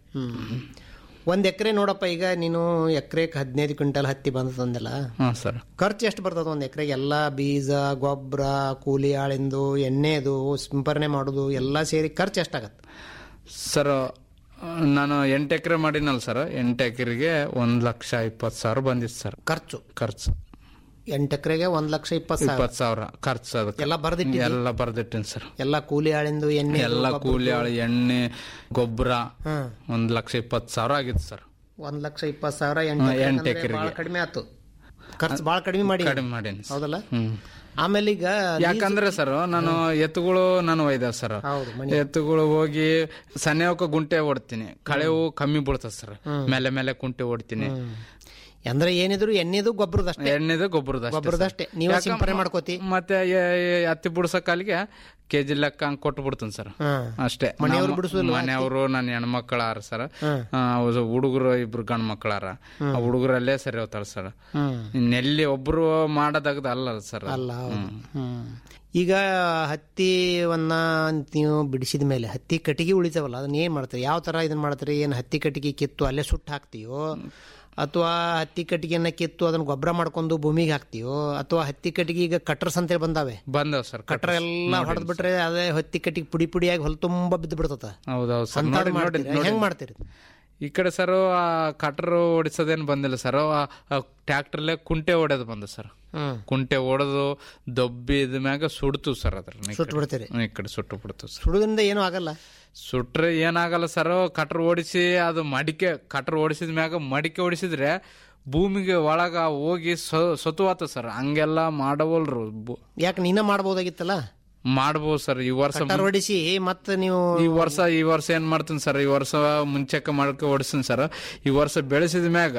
ಒಂದ್ ಎಕರೆ ನೋಡಪ್ಪ ಈಗ ನೀನು ಎಕರೆಗೆ ಹದಿನೈದು ಕ್ವಿಂಟಲ್ ಹತ್ತಿ ಬಂದದಂದೆಲ್ಲ ಹಾ ಸರ್ ಖರ್ಚು ಎಷ್ಟು ಬರ್ತದ ಒಂದ್ ಎಕರೆಗೆ ಎಲ್ಲಾ ಬೀಜ ಗೊಬ್ಬರ ಕೂಲಿ ಆಳಿಂದು ಎಣ್ಣೆದು ಸಿಂಪರಣೆ ಮಾಡೋದು ಎಲ್ಲಾ ಸೇರಿ ಖರ್ಚು ಎಷ್ಟಾಗತ್ತೆ ಸರ್ ನಾನು ಎಂಟು ಎಕರೆ ಮಾಡಿನಲ್ಲ ಸರ್ ಎಂಟು ಎಕರೆಗೆ ಒಂದ್ ಲಕ್ಷ ಇಪ್ಪತ್ತು ಸಾವಿರ ಬಂದಿತ್ತು ಸರ್ ಖರ್ಚು ಖರ್ಚು ಎಂಟು ಎಕರೆಗೆ ಒಂದ್ ಲಕ್ಷ ಇಪ್ಪತ್ತು ಸಾವಿರ ಇಪ್ಪತ್ತು ಸಾವಿರ ಖರ್ಚು ಅದಕ್ಕೆ ಎಲ್ಲ ಬರ್ದಿಟ್ಟಿದ್ದಿ? ಎಲ್ಲ ಬರ್ದಿಟ್ಟಿನಿ ಸರ್ ಎಲ್ಲ ಕೂಲಿ ಆಳಿಂದು ಎಣ್ಣೆ ಎಲ್ಲ ಕೂಲಿ ಆಳು ಎಣ್ಣೆ ಗೊಬ್ಬರ ಹ್ಮ್. ಒಂದ್ ಲಕ್ಷ ಇಪ್ಪತ್ತು ಸಾವಿರ ಆಗಿತ್ತು ಸರ್ ಒಂದ್ ಲಕ್ಷ ಇಪ್ಪತ್ತು ಸಾವಿರ ಎಂಟು ಹಾ, ಎಕರೆಗೆ ಎಂಟು ಅಂದ್ರೆ ಎಕರೆಗೆ. ಭಾಳ ಕಡಿಮೆ ಆಯ್ತು ಖರ್ಚು ಭಾಳ ಕಡಿಮೆ ಮಾಡಿ ಕಡಿಮೆ ಮಾಡೀನಿ ಸರ್. ಹೌದಲ್ಲ ಹ್ಮ್ ಆಮೇಲೆ ಈಗ ಯಾಕಂದ್ರೆ ಸರ್ ನಾನು ಎತ್ತುಗಳು ನಾನು ಒಯ್ದ ಸರ್ ಹೌದು, ಎತ್ತುಗಳು ಹೋಗಿ ಸನ್ಯಾವಕ ಗುಂಟೆ ಓಡ್ತೀನಿ ಕಳೆವು ಕಮ್ಮಿ ಬೀಳ್ತದ ಸರ್ ಮೇಲೆ ಮೇಲೆ ಕುಂಟೆ ಓಡ್ತೀನಿ ಅಂದ್ರೆ ಏನಿದ್ರು ಎಣ್ಣೆದು ಗೊಬ್ಬರದಷ್ಟೇ ಎಣ್ಣೆದು ಗೊಬ್ಬರದ ಗೊಬ್ಬರದಷ್ಟೇ ನೀವೇ ಸಿಂಪಡಣೆ ಮಾಡ್ಕೋತಿ ಮತ್ತೆ ಎ- ಎ- ಹತ್ತಿ ಬಿಡ್ಸೋ ಕಾಲಿಗೆ ಕೆಜಿ ಲೆಕ್ಕ ಹಂಗ್ ಕೊಟ್ಟು ಬಿಡ್ತೀನಿ ಸರ್ ಹ್ಮ್. ಅಷ್ಟೇ ಮನೆಯವ್ರು ನಮ್ಮ- ಬಿಡಿಸೋದಿಲ್ವಾ ಮನೆಯವರು ನನ್ನ ಹೆಣ್ಮಕ್ಳಾರ ಸರ್ ಹ್ಮ್. ಹುಡುಗರು ಇಬ್ರು ಗಂಡ್ ಮಕ್ಳಾರ ಹ್ಮ್. ಆ ಹುಡುಗರಲ್ಲೇ ಸರಿ ಹೋಗ್ತಾರ ಸರ್ ಹ್ಮ್. ಇನ್ನೆಲ್ಲಿ ಒಬ್ರು ಮಾಡೋದಾಗದ ಅಲ್ಲ ಸರ್ ಅಲ್ಲ ಹೌದು. ಹ್ಮ್. ಈಗ ಹತ್ತಿವನ್ನ ನೀವು ಬಿಡಿಸಿದ ಮೇಲೆ ಹತ್ತಿ ಕಟ್ಟಿಗೆ ಉಳಿತಾವಲ್ಲ ಅದನ್ನ ಏನ್ ಮಾಡ್ತೀರಿ ಯಾವ ತರ ಇದನ್ನ ಮಾಡ್ತೀರಿ ಏನ್ ಹತ್ತಿ ಕಟ್ಟಿಗೆ ಕಿತ್ತು ಅಲ್ಲೇ ಸುಟ್ಟು ಹಾಕ್ತೀಯೋ ಅಥವಾ ಹತ್ತಿ ಕಟ್ಟಿಗೆಯನ್ನ ಕಿತ್ತು ಅದನ್ನ ಗೊಬ್ಬರ ಮಾಡ್ಕೊಂಡು ಭೂಮಿಗೆ ಹಾಕ್ತೀಯೋ ಅಥವಾ ಹತ್ತಿ ಕಟ್ಟಿಗೆ ಈಗ ಕಟ್ರಸ್ ಅಂತೇಳಿ ಬಂದಾವೆ ಬಂದವ್ ಸರ್ ಕಟ್ರ ಎಲ್ಲ ಹೊಡೆದ್ ಬಿಟ್ರೆ ಅದೇ ಹತ್ತಿ ಕಟ್ಟಿಗೆ ಪುಡಿ ಪುಡಿಯಾಗಿ ಹೊಲ ತುಂಬಾ ಬಿದ್ದು ಬಿಡ್ತದ ಹೌದೌದು ಸರ್ ಅಂಥದ್ದು ನೋಡಿ ನೋಡಿ ಮಾಡ್ತೀರಾ? ಹೆಂಗ್ ಮಾಡ್ತೀರಿ ಈ ಕಡೆ ಸರ್ ಕಟ್ರ್ ಓಡಿಸೋದೇನು ಬಂದಿಲ್ಲ ಸರ್ ಟ್ರ್ಯಾಕ್ಟರ್ಲೆ ಕುಂಟೆ ಹೊಡೆದು ಬಂದು ಸರ್ ಹ್ಮ್. ಕುಂಟೆ ಹೊಡೆದು ದಬ್ಬಿದ ಮ್ಯಾಗ ಸುಡ್ತು ಸರ್ ಅದ್ರ ಸುಟ್ಟು ಬಿಡ್ತೀರಿ? ಈ ಕಡೆ ಸುಟ್ಟು ಬಿಡ್ತು ಸರ್ ಸುಡುದ್ರಿಂದ ಏನೂ ಆಗಲ್ಲ ಸುಟ್ರೆ ಏನಾಗಲ್ಲ ಸರ್ ಕಟ್ರ್ ಓಡಿಸಿ ಅದು ಮಡಿಕೆ ಕಟ್ರ್ ಓಡಿಸಿದ ಮ್ಯಾಗ ಮಡಿಕೆ ಓಡಿಸಿದ್ರೆ ಭೂಮಿಗೆ ಒಳಗ ಹೋಗಿ ಸತುವಾತ ಸರ್ ಹಂಗೆಲ್ಲ ಮಾಡವಲ್ರು ಬು- ಯಾಕೆ ನೀನ ಮಾಡ್ಬೋದಾಗಿತ್ತಲ್ಲ ಮಾಡ್ಬೋದು ಸರ್ ಈ ವರ್ಷ ಕಟ್ಟರ್ ಹೊಡಿಸಿ ಮತ್ತೆ ನೀವು ಈ ವರ್ಷ ಈ ವರ್ಷ ಏನ್ ಮಾಡ್ತೀನಿ ಸರ್ ಈ ವರ್ಷ ಮುಂಚೆಕ ಮಾಡ್ಕೊ ಓಡಿಸ್ತೀನಿ ಸರ್ ಈ ವರ್ಷ ಬೆಳೆಸಿದ ಮ್ಯಾಗ